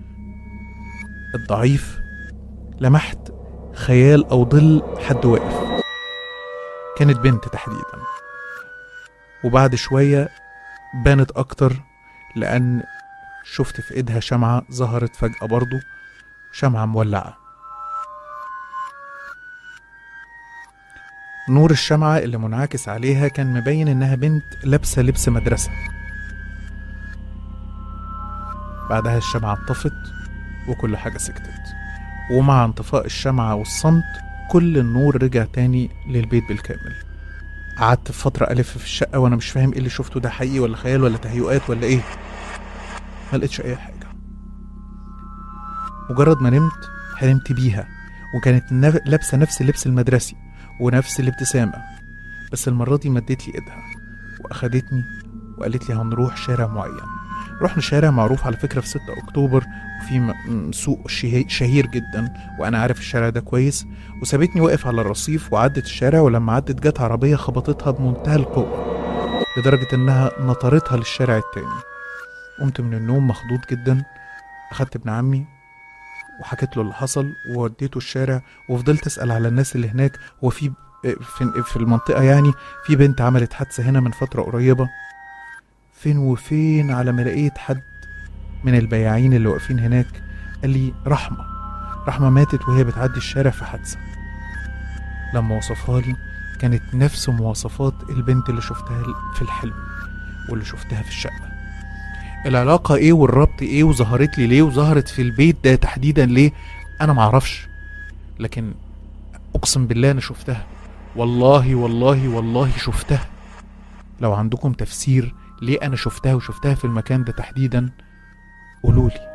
الضعيف لمحت خيال أو ظل حد واقف كانت بنت تحديدا وبعد شوية بانت أكتر لأن شفت في إيدها شمعة ظهرت فجأة برضو شمعة مولعة نور الشمعة اللي منعكس عليها كان مبين إنها بنت لابسة لبس مدرسة بعدها الشمعة اتطفت وكل حاجة سكتت ومع انطفاء الشمعة والصمت كل النور رجع تاني للبيت بالكامل قعدت فترة ألف في الشقة وأنا مش فاهم إيه اللي شفته ده حقيقي ولا خيال ولا تهيؤات ولا إيه ما لقيتش أي حاجة مجرد ما نمت حلمت بيها وكانت نف- لابسة نفس اللبس المدرسي ونفس الابتسامة بس المرة دي مدت لي ايدها واخدتني وقالت لي هنروح شارع معين رحنا شارع معروف على فكرة في 6 أكتوبر وفي م- م- سوق شهي- شهير جدا وأنا عارف الشارع ده كويس وسابتني واقف على الرصيف وعدت الشارع ولما عدت جت عربية خبطتها بمنتهى القوة لدرجة إنها نطرتها للشارع التاني قمت من النوم مخضوض جدا أخدت ابن عمي وحكيت له اللي حصل ووديته الشارع وفضلت أسأل على الناس اللي هناك هو في في في المنطقة يعني في بنت عملت حادثة هنا من فترة قريبة فين وفين على ما لقيت حد من البياعين اللي واقفين هناك قال لي رحمة رحمة ماتت وهي بتعدي الشارع في حادثة لما وصفها لي كانت نفس مواصفات البنت اللي شفتها في الحلم واللي شفتها في الشقة العلاقة ايه والربط ايه وظهرت لي ليه وظهرت في البيت ده تحديدا ليه انا معرفش لكن اقسم بالله انا شفتها والله والله والله شفتها لو عندكم تفسير ليه انا شفتها وشفتها في المكان ده تحديدا قولولي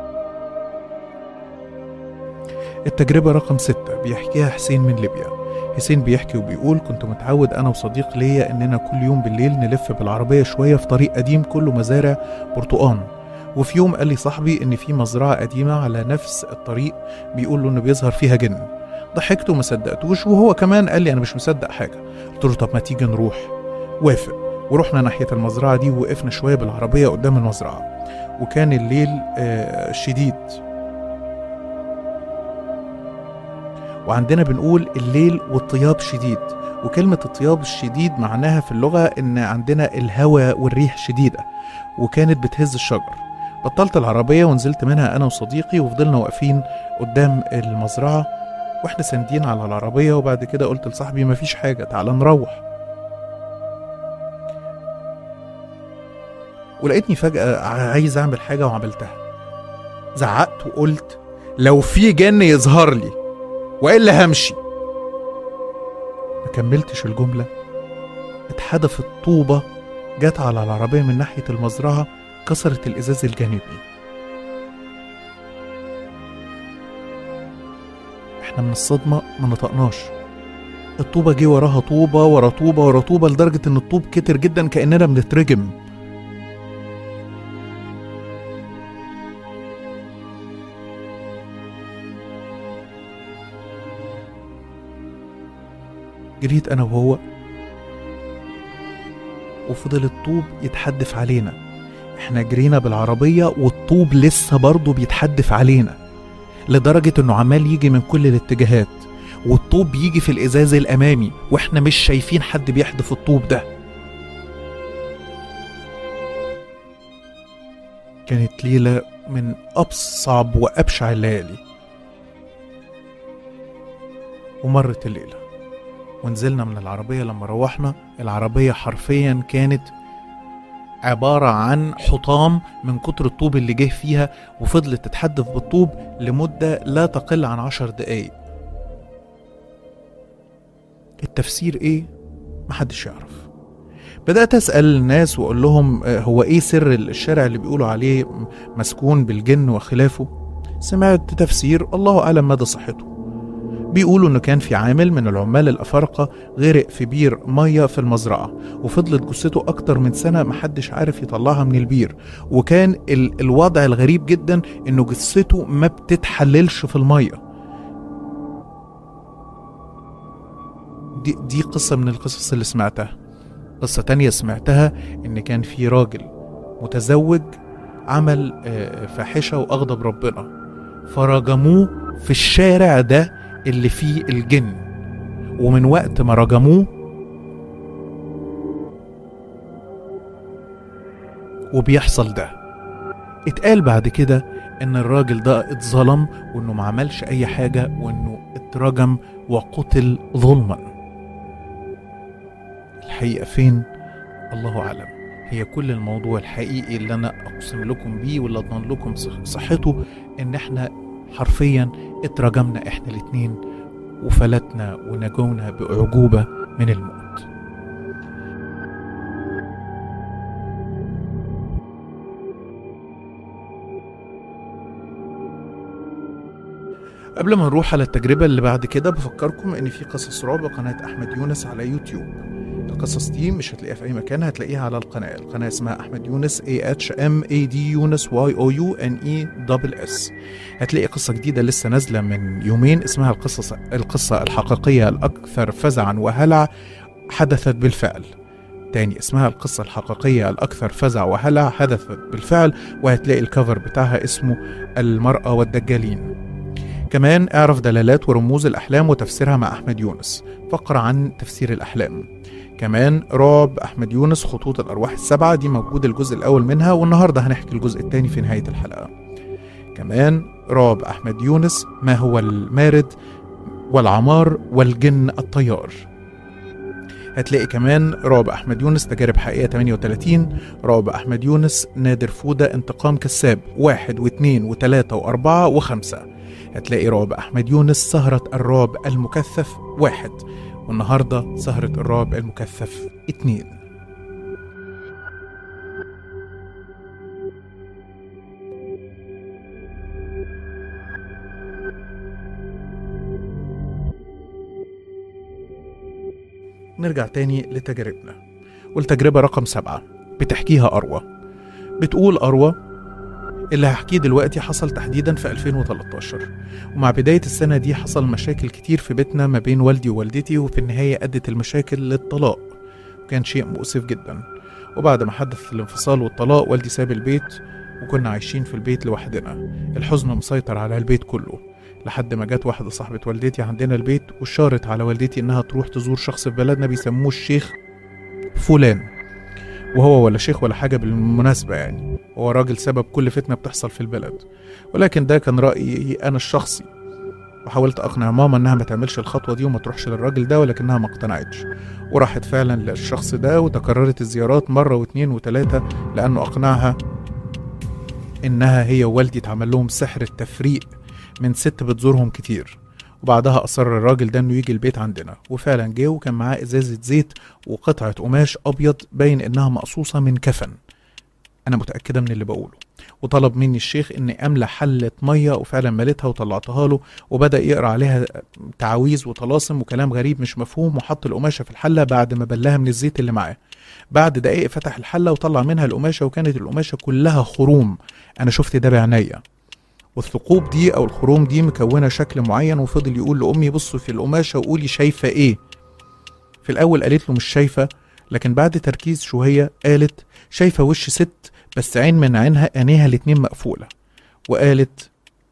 التجربة رقم ستة بيحكيها حسين من ليبيا حسين بيحكي وبيقول كنت متعود أنا وصديق ليا إننا كل يوم بالليل نلف بالعربية شوية في طريق قديم كله مزارع برتقان وفي يوم قال لي صاحبي إن في مزرعة قديمة على نفس الطريق بيقول له إنه بيظهر فيها جن ضحكت وما صدقتوش وهو كمان قال لي أنا مش مصدق حاجة قلت له طب ما تيجي نروح وافق ورحنا ناحية المزرعة دي ووقفنا شوية بالعربية قدام المزرعة وكان الليل آه، شديد وعندنا بنقول الليل والطياب شديد وكلمة الطياب الشديد معناها في اللغة إن عندنا الهواء والريح شديدة وكانت بتهز الشجر بطلت العربية ونزلت منها أنا وصديقي وفضلنا واقفين قدام المزرعة واحنا ساندين على العربية وبعد كده قلت لصاحبي مفيش حاجة تعال نروح ولقيتني فجأة عايز أعمل حاجة وعملتها زعقت وقلت لو في جن يظهر لي وإلا همشي ما كملتش الجملة اتحدفت طوبة جت على العربية من ناحية المزرعة كسرت الإزاز الجانبي احنا من الصدمة ما نطقناش الطوبة جه وراها طوبة ورا طوبة ورا طوبة لدرجة إن الطوب كتر جدا كأننا بنترجم جريت أنا وهو وفضل الطوب يتحدف علينا احنا جرينا بالعربية والطوب لسه برضه بيتحدف علينا لدرجة انه عمال يجي من كل الاتجاهات والطوب بيجي في الازاز الامامي واحنا مش شايفين حد بيحدف الطوب ده كانت ليلة من أصعب وأبشع الليالي ومرت الليلة ونزلنا من العربية لما روحنا العربية حرفيا كانت عبارة عن حطام من كتر الطوب اللي جه فيها وفضلت تتحدف بالطوب لمدة لا تقل عن عشر دقايق التفسير ايه؟ محدش يعرف بدأت أسأل الناس وأقول لهم آه، هو إيه سر الشارع اللي بيقولوا عليه مسكون بالجن وخلافه سمعت تفسير الله أعلم مدى صحته بيقولوا إنه كان في عامل من العمال الأفارقة غرق في بير مية في المزرعة وفضلت جثته أكتر من سنة محدش عارف يطلعها من البير وكان ال الوضع الغريب جدا إنه جثته ما بتتحللش في المية دي, دي قصة من القصص اللي سمعتها قصة تانية سمعتها إن كان في راجل متزوج عمل آه، فاحشة وأغضب ربنا فرجموه في الشارع ده اللي فيه الجن ومن وقت ما رجموه وبيحصل ده اتقال بعد كده ان الراجل ده اتظلم وانه ما عملش اي حاجة وانه اترجم وقتل ظلما الحقيقة فين الله اعلم هي كل الموضوع الحقيقي اللي انا اقسم لكم بيه واللي اضمن لكم صح- صحته ان احنا حرفيا اترجمنا احنا الاتنين وفلتنا ونجونا باعجوبة من الموت قبل ما نروح على التجربة اللي بعد كده بفكركم ان في قصص رعب قناة احمد يونس على يوتيوب القصص دي مش هتلاقيها في اي مكان هتلاقيها على القناة القناة اسمها احمد يونس A H M A D يونس Y O U N E double S هتلاقي قصة جديدة لسه نازلة من يومين اسمها القصص القصة الحقيقية الأكثر فزعا وهلع حدثت بالفعل تاني اسمها القصة الحقيقية الأكثر فزع وهلع حدثت بالفعل وهتلاقي الكفر بتاعها اسمه المرأة والدجالين كمان اعرف دلالات ورموز الأحلام وتفسيرها مع أحمد يونس فقرة عن تفسير الأحلام كمان رعب أحمد يونس خطوط الأرواح السبعة دي موجود الجزء الأول منها والنهاردة هنحكي الجزء الثاني في نهاية الحلقة كمان رعب أحمد يونس ما هو المارد والعمار والجن الطيار هتلاقي كمان رعب أحمد يونس تجارب حقيقية 38 رعب أحمد يونس نادر فودة انتقام كساب واحد واثنين وثلاثة وأربعة وخمسة هتلاقي رعب أحمد يونس سهرة الرعب المكثف واحد والنهاردة سهرة الرعب المكثف اتنين نرجع تاني لتجاربنا والتجربة رقم سبعة بتحكيها أروى بتقول أروى اللي هحكيه دلوقتي حصل تحديدا في 2013 ومع بداية السنة دي حصل مشاكل كتير في بيتنا ما بين والدي ووالدتي وفي النهاية أدت المشاكل للطلاق وكان شيء مؤسف جدا وبعد ما حدث الانفصال والطلاق والدي ساب البيت وكنا عايشين في البيت لوحدنا الحزن مسيطر على البيت كله لحد ما جت واحدة صاحبة والدتي عندنا البيت وشارت على والدتي إنها تروح تزور شخص في بلدنا بيسموه الشيخ فلان وهو ولا شيخ ولا حاجة بالمناسبة يعني هو راجل سبب كل فتنة بتحصل في البلد ولكن ده كان رأيي أنا الشخصي وحاولت أقنع ماما إنها ما تعملش الخطوة دي وما تروحش للراجل ده ولكنها ما اقتنعتش وراحت فعلا للشخص ده وتكررت الزيارات مرة واتنين وتلاتة لأنه أقنعها إنها هي ووالدي اتعمل لهم سحر التفريق من ست بتزورهم كتير وبعدها أصر الراجل ده إنه يجي البيت عندنا وفعلا جه وكان معاه إزازة زيت وقطعة قماش أبيض باين إنها مقصوصة من كفن أنا متأكدة من اللي بقوله وطلب مني الشيخ إني أملى حلة مية وفعلا مليتها وطلعتها له وبدأ يقرأ عليها تعاويذ وطلاسم وكلام غريب مش مفهوم وحط القماشة في الحلة بعد ما بلها من الزيت اللي معاه بعد دقايق فتح الحلة وطلع منها القماشة وكانت القماشة كلها خروم أنا شفت ده بعينيا والثقوب دي او الخروم دي مكونه شكل معين وفضل يقول لامي بصوا في القماشه وقولي شايفه ايه في الاول قالت له مش شايفه لكن بعد تركيز شويه قالت شايفه وش ست بس عين من عينها عينيها الاتنين مقفوله وقالت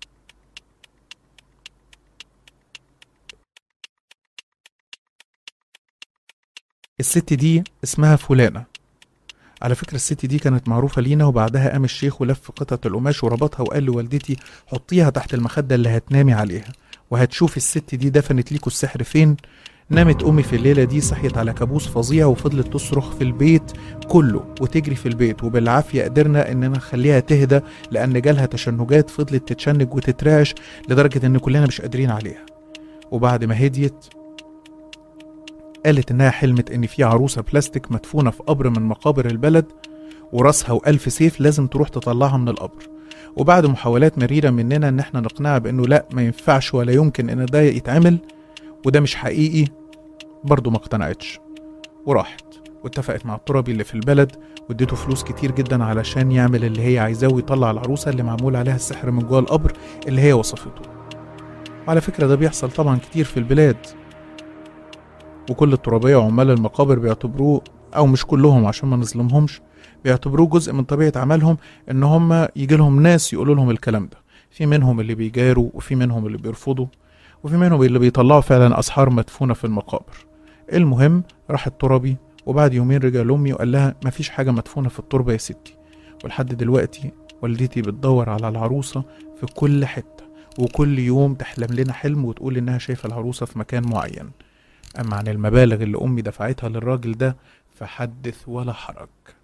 الست دي اسمها فلانه على فكرة الست دي كانت معروفة لينا وبعدها قام الشيخ ولف قطعة القماش وربطها وقال لوالدتي حطيها تحت المخدة اللي هتنامي عليها وهتشوفي الست دي دفنت ليكوا السحر فين نامت أمي في الليلة دي صحيت على كابوس فظيع وفضلت تصرخ في البيت كله وتجري في البيت وبالعافية قدرنا إننا نخليها تهدى لأن جالها تشنجات فضلت تتشنج وتترعش لدرجة إن كلنا مش قادرين عليها وبعد ما هديت قالت إنها حلمت إن في عروسة بلاستيك مدفونة في قبر من مقابر البلد وراسها وألف سيف لازم تروح تطلعها من القبر وبعد محاولات مريرة مننا إن إحنا نقنعها بإنه لأ ما ينفعش ولا يمكن إن ده يتعمل وده مش حقيقي برضه ما اقتنعتش وراحت واتفقت مع التربي اللي في البلد واديته فلوس كتير جدا علشان يعمل اللي هي عايزاه ويطلع العروسة اللي معمول عليها السحر من جوه القبر اللي هي وصفته وعلى فكرة ده بيحصل طبعا كتير في البلاد وكل الترابية وعمال المقابر بيعتبروه أو مش كلهم عشان ما نظلمهمش بيعتبروه جزء من طبيعة عملهم إن هم يجي لهم ناس يقولوا لهم الكلام ده في منهم اللي بيجاروا وفي منهم اللي بيرفضوا وفي منهم اللي بيطلعوا فعلا أسحار مدفونة في المقابر المهم راح التربي وبعد يومين رجع لأمي وقال لها مفيش حاجة مدفونة في التربة يا ستي ولحد دلوقتي والدتي بتدور على العروسة في كل حتة وكل يوم تحلم لنا حلم وتقول إنها شايفة العروسة في مكان معين أما عن المبالغ اللي أمي دفعتها للراجل ده فحدث ولا حرج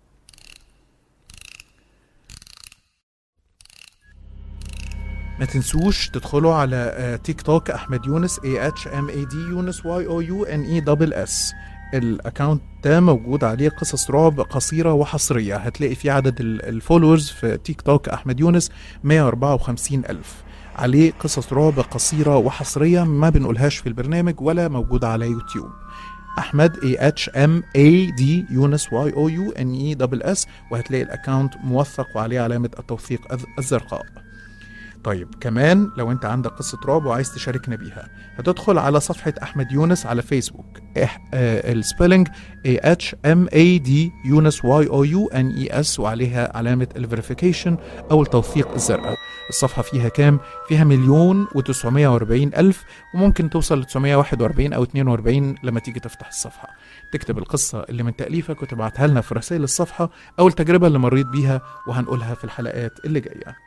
ما تنسوش تدخلوا على آه، تيك توك احمد يونس A H M A D يونس Y O U N E دبل S الاكونت ده موجود عليه قصص رعب قصيره وحصريه هتلاقي فيه عدد ال- الفولورز في تيك توك احمد يونس 154 الف عليه قصص رعب قصيره وحصريه ما بنقولهاش في البرنامج ولا موجوده على يوتيوب احمد A H M A D يونس Y O U N E دبل S وهتلاقي الاكونت موثق وعليه علامه التوثيق الز- الزرقاء طيب كمان لو انت عندك قصة رعب وعايز تشاركنا بيها هتدخل على صفحة أحمد يونس على فيسبوك إح... آه السبيلنج A H M A D يونس Y O U N E S وعليها علامة الفيريفيكيشن أو التوثيق الزرقاء الصفحة فيها كام؟ فيها مليون وتسعمية واربعين ألف وممكن توصل لتسعمية واحد واربعين أو اتنين واربعين لما تيجي تفتح الصفحة تكتب القصة اللي من تأليفك وتبعتها لنا في رسائل الصفحة أو التجربة اللي مريت بيها وهنقولها في الحلقات اللي جاية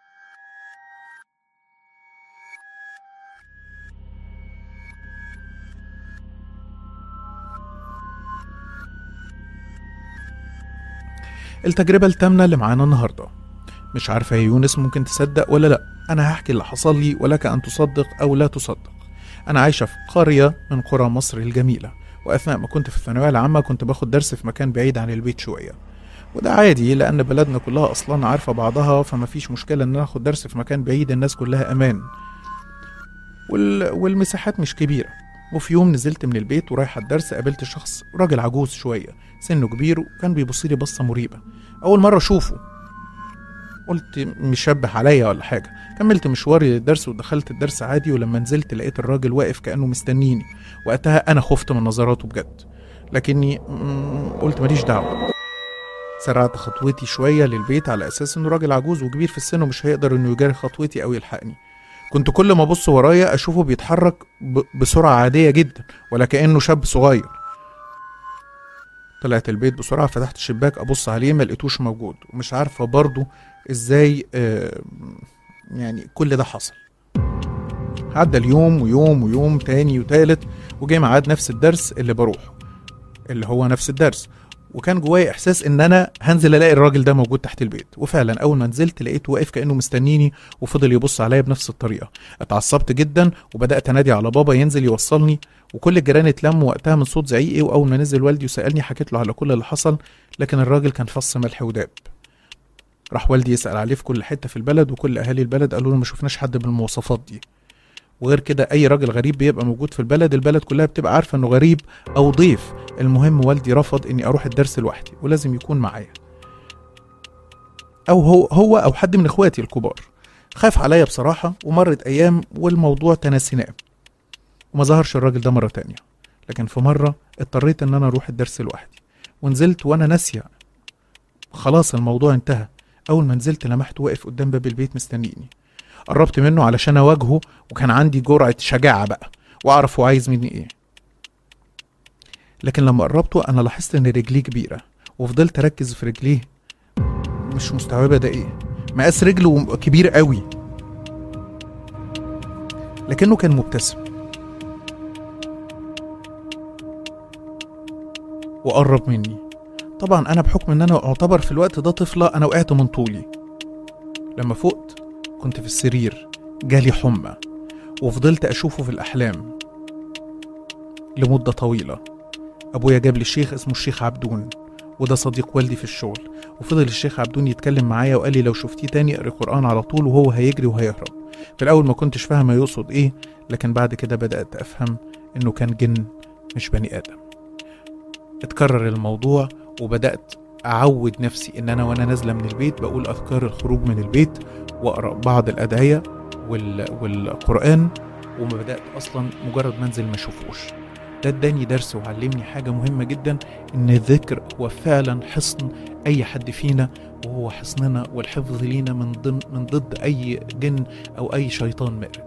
التجربة التامنة اللي معانا النهاردة مش عارفة يا يونس ممكن تصدق ولا لأ أنا هحكي اللي حصل لي ولك أن تصدق أو لا تصدق أنا عايشة في قرية من قرى مصر الجميلة وأثناء ما كنت في الثانوية العامة كنت باخد درس في مكان بعيد عن البيت شوية وده عادي لأن بلدنا كلها أصلا عارفة بعضها فما فيش مشكلة إن أنا آخد درس في مكان بعيد الناس كلها أمان وال... والمساحات مش كبيرة وفي يوم نزلت من البيت ورايح الدرس قابلت شخص راجل عجوز شوية سنه كبير وكان بيبص لي بصة مريبة أول مرة أشوفه قلت مشبه عليا ولا حاجة كملت مشواري للدرس ودخلت الدرس عادي ولما نزلت لقيت الراجل واقف كأنه مستنيني وقتها أنا خفت من نظراته بجد لكني مم، قلت ماليش دعوة سرعت خطوتي شوية للبيت على أساس إنه راجل عجوز وكبير في السن ومش هيقدر إنه يجاري خطوتي أو يلحقني كنت كل ما أبص ورايا أشوفه بيتحرك ب- بسرعة عادية جدا ولا كأنه شاب صغير طلعت البيت بسرعة فتحت الشباك أبص عليه ما لقيتوش موجود ومش عارفة برضه إزاي آه، يعني كل ده حصل عدى اليوم ويوم ويوم تاني وتالت وجه ميعاد نفس الدرس اللي بروحه اللي هو نفس الدرس وكان جوايا احساس ان انا هنزل الاقي الراجل ده موجود تحت البيت وفعلا اول ما نزلت لقيته واقف كانه مستنيني وفضل يبص عليا بنفس الطريقه اتعصبت جدا وبدات انادي على بابا ينزل يوصلني وكل الجيران اتلموا وقتها من صوت زعيقي واول ما نزل والدي وسالني حكيت له على كل اللي حصل لكن الراجل كان فص ملح وداب راح والدي يسال عليه في كل حته في البلد وكل اهالي البلد قالوا له ما شفناش حد بالمواصفات دي وغير كده اي راجل غريب بيبقى موجود في البلد البلد كلها بتبقى عارفه انه غريب او ضيف المهم والدي رفض اني اروح الدرس لوحدي ولازم يكون معايا او هو هو او حد من اخواتي الكبار خاف عليا بصراحه ومرت ايام والموضوع تناسيناه وما ظهرش الراجل ده مره تانية لكن في مره اضطريت ان انا اروح الدرس لوحدي ونزلت وانا ناسيه خلاص الموضوع انتهى اول ما نزلت لمحته واقف قدام باب البيت مستنيني قربت منه علشان اواجهه وكان عندي جرعه شجاعه بقى واعرف هو عايز مني ايه لكن لما قربته انا لاحظت ان رجليه كبيره وفضلت اركز في رجليه مش مستوعبه ده ايه مقاس رجله كبير قوي لكنه كان مبتسم وقرب مني طبعا انا بحكم ان انا اعتبر في الوقت ده طفله انا وقعت من طولي لما فقت كنت في السرير جالي حمى وفضلت اشوفه في الاحلام لمده طويله ابويا جاب لي الشيخ اسمه الشيخ عبدون وده صديق والدي في الشغل وفضل الشيخ عبدون يتكلم معايا وقال لي لو شفتيه تاني اقري قرآن على طول وهو هيجري وهيهرب في الأول ما كنتش فاهمة يقصد إيه لكن بعد كده بدأت أفهم إنه كان جن مش بني آدم اتكرر الموضوع وبدأت أعود نفسي إن أنا وأنا نازلة من البيت بقول أذكار الخروج من البيت وأقرأ بعض الأدعية وال... والقرآن وما بدأت أصلا مجرد ما أنزل ما أشوفوش ده اداني درس وعلمني حاجة مهمة جدا إن الذكر هو فعلا حصن أي حد فينا وهو حصننا والحفظ لينا من ضمن من ضد أي جن أو أي شيطان مارد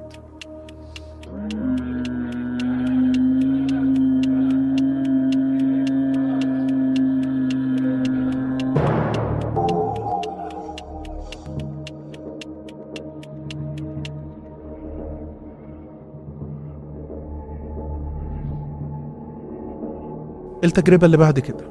التجربة اللي بعد كده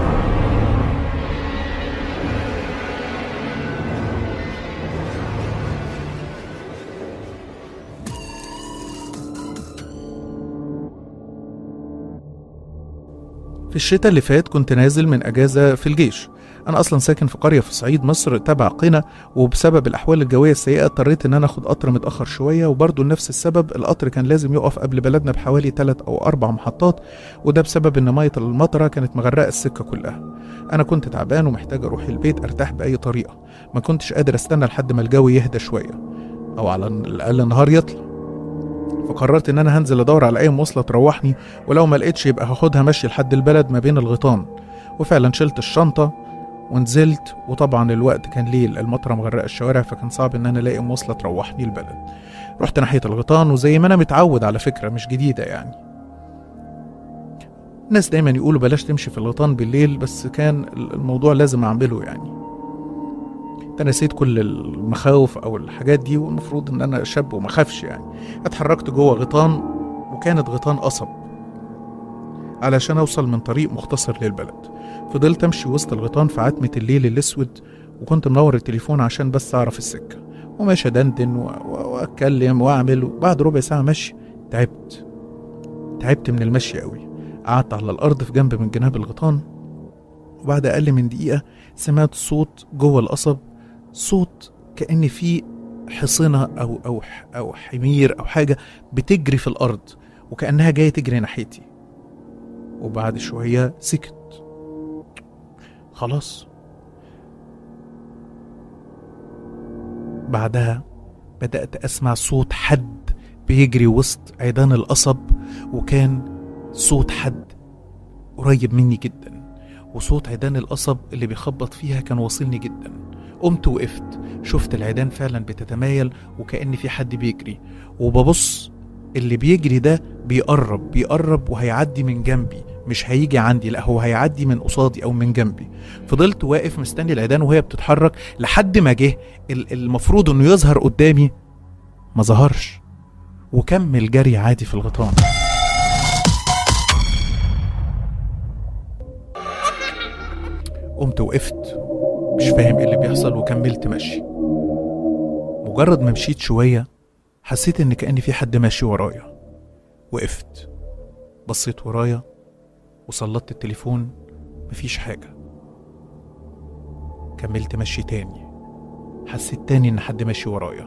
في الشتاء اللي فات كنت نازل من أجازة في الجيش أنا أصلا ساكن في قرية في صعيد مصر تبع قنا وبسبب الأحوال الجوية السيئة اضطريت إن أنا آخد قطر متأخر شوية وبرضه لنفس السبب القطر كان لازم يقف قبل بلدنا بحوالي 3 أو أربع محطات وده بسبب إن مية المطرة كانت مغرقة السكة كلها أنا كنت تعبان ومحتاج أروح البيت أرتاح بأي طريقة ما كنتش قادر أستنى لحد ما الجو يهدى شوية أو على الأقل النهار يطلع فقررت ان انا هنزل ادور على اي مواصله تروحني ولو ما لقيتش يبقى هاخدها مشي لحد البلد ما بين الغيطان وفعلا شلت الشنطه ونزلت وطبعا الوقت كان ليل المطره مغرقه الشوارع فكان صعب ان انا الاقي مواصله تروحني البلد رحت ناحيه الغيطان وزي ما انا متعود على فكره مش جديده يعني الناس دايما يقولوا بلاش تمشي في الغيطان بالليل بس كان الموضوع لازم اعمله يعني تنسيت كل المخاوف او الحاجات دي والمفروض ان انا شاب وما اخافش يعني اتحركت جوه غيطان وكانت غيطان قصب علشان اوصل من طريق مختصر للبلد فضلت امشي وسط الغيطان في عتمة الليل الاسود وكنت منور التليفون عشان بس اعرف السكة وماشي ادندن و- و- واتكلم واعمل وبعد ربع ساعة مشي تعبت تعبت من المشي قوي قعدت على الارض في جنب من جناب الغيطان وبعد اقل من دقيقة سمعت صوت جوه القصب صوت كأن في حصنة أو أو أو حمير أو حاجة بتجري في الأرض وكأنها جاية تجري ناحيتي وبعد شوية سكت خلاص بعدها بدأت أسمع صوت حد بيجري وسط عيدان القصب وكان صوت حد قريب مني جدا وصوت عيدان القصب اللي بيخبط فيها كان واصلني جدا قمت وقفت شفت العيدان فعلا بتتمايل وكأن في حد بيجري وببص اللي بيجري ده بيقرب بيقرب وهيعدي من جنبي مش هيجي عندي لا هو هيعدي من قصادي او من جنبي فضلت واقف مستني العيدان وهي بتتحرك لحد ما جه ال- المفروض انه يظهر قدامي ما ظهرش وكمل جري عادي في الغيطان قمت وقفت مش فاهم ايه اللي بيحصل وكملت مشي مجرد ما مشيت شوية حسيت ان كأن في حد ماشي ورايا وقفت بصيت ورايا وسلطت التليفون مفيش حاجة كملت مشي تاني حسيت تاني ان حد ماشي ورايا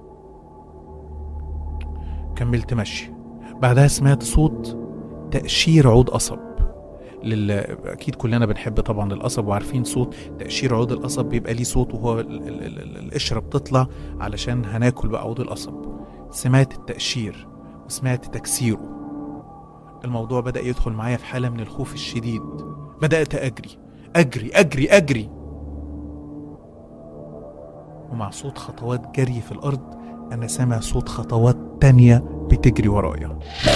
كملت مشي بعدها سمعت صوت تقشير عود قصب لل... اكيد كلنا بنحب طبعا القصب وعارفين صوت تقشير عود القصب بيبقى ليه صوت وهو ال... ال... ال... ال- القشره بتطلع علشان هناكل بقى عود القصب سمعت التقشير وسمعت تكسيره الموضوع بدأ يدخل معايا في حالة من الخوف الشديد بدأت أجري أجري أجري أجري ومع صوت خطوات جري في الأرض أنا سامع صوت خطوات تانية بتجري ورايا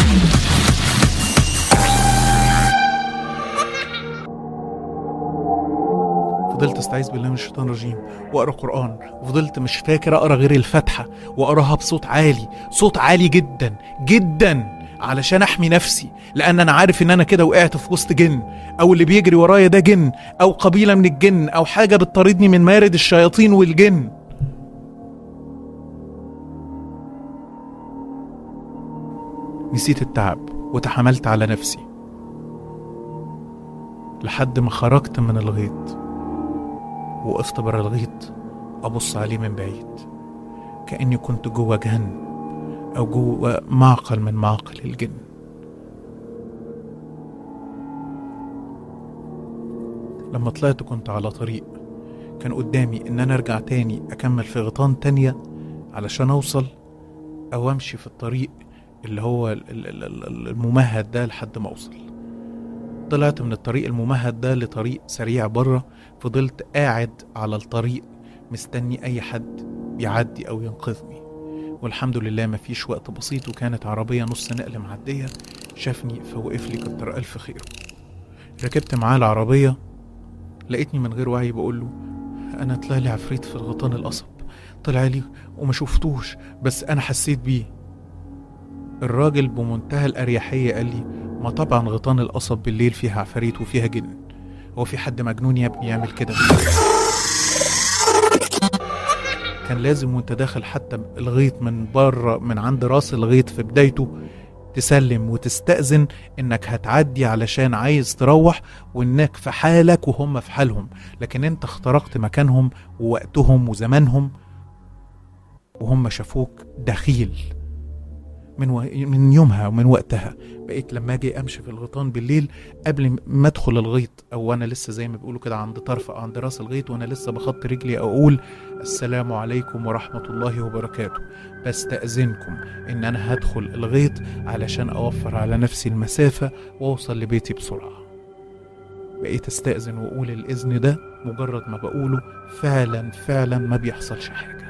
فضلت استعيذ بالله من الشيطان الرجيم واقرا قران وفضلت مش فاكر اقرا غير الفاتحه واقراها بصوت عالي صوت عالي جدا جدا علشان احمي نفسي لان انا عارف ان انا كده وقعت في وسط جن او اللي بيجري ورايا ده جن او قبيله من الجن او حاجه بتطاردني من مارد الشياطين والجن نسيت التعب وتحملت على نفسي لحد ما خرجت من الغيط وقفت بره الغيط أبص عليه من بعيد كأني كنت جوه جهنم أو جوه معقل من معاقل الجن لما طلعت كنت على طريق كان قدامي إن أنا أرجع تاني أكمل في غيطان تانية علشان أوصل أو أمشي في الطريق اللي هو ال- ال- ال- ال- الممهد ده لحد ما أوصل طلعت من الطريق الممهد ده لطريق سريع بره فضلت قاعد على الطريق مستني أي حد يعدي أو ينقذني والحمد لله مفيش وقت بسيط وكانت عربية نص نقل معدية شافني فوقف لي كتر ألف خيره ركبت معاه العربية لقيتني من غير وعي بقول له أنا طلع لي عفريت في الغيطان القصب طلع لي وما شفتوش بس أنا حسيت بيه الراجل بمنتهى الأريحية قال لي ما طبعا غيطان القصب بالليل فيها عفاريت وفيها جن هو في حد مجنون يا ابني يعمل كده كان لازم وانت داخل حتى الغيط من بره من عند راس الغيط في بدايته تسلم وتستأذن انك هتعدي علشان عايز تروح وانك في حالك وهم في حالهم لكن انت اخترقت مكانهم ووقتهم وزمانهم وهم شافوك دخيل من و... من يومها ومن وقتها بقيت لما اجي امشي في الغيطان بالليل قبل ما ادخل الغيط او انا لسه زي ما بيقولوا كده عند طرف أو عند راس الغيط وانا لسه بخط رجلي اقول السلام عليكم ورحمه الله وبركاته بستأذنكم ان انا هدخل الغيط علشان اوفر على نفسي المسافه واوصل لبيتي بسرعه بقيت استأذن واقول الاذن ده مجرد ما بقوله فعلا فعلا ما بيحصلش حاجه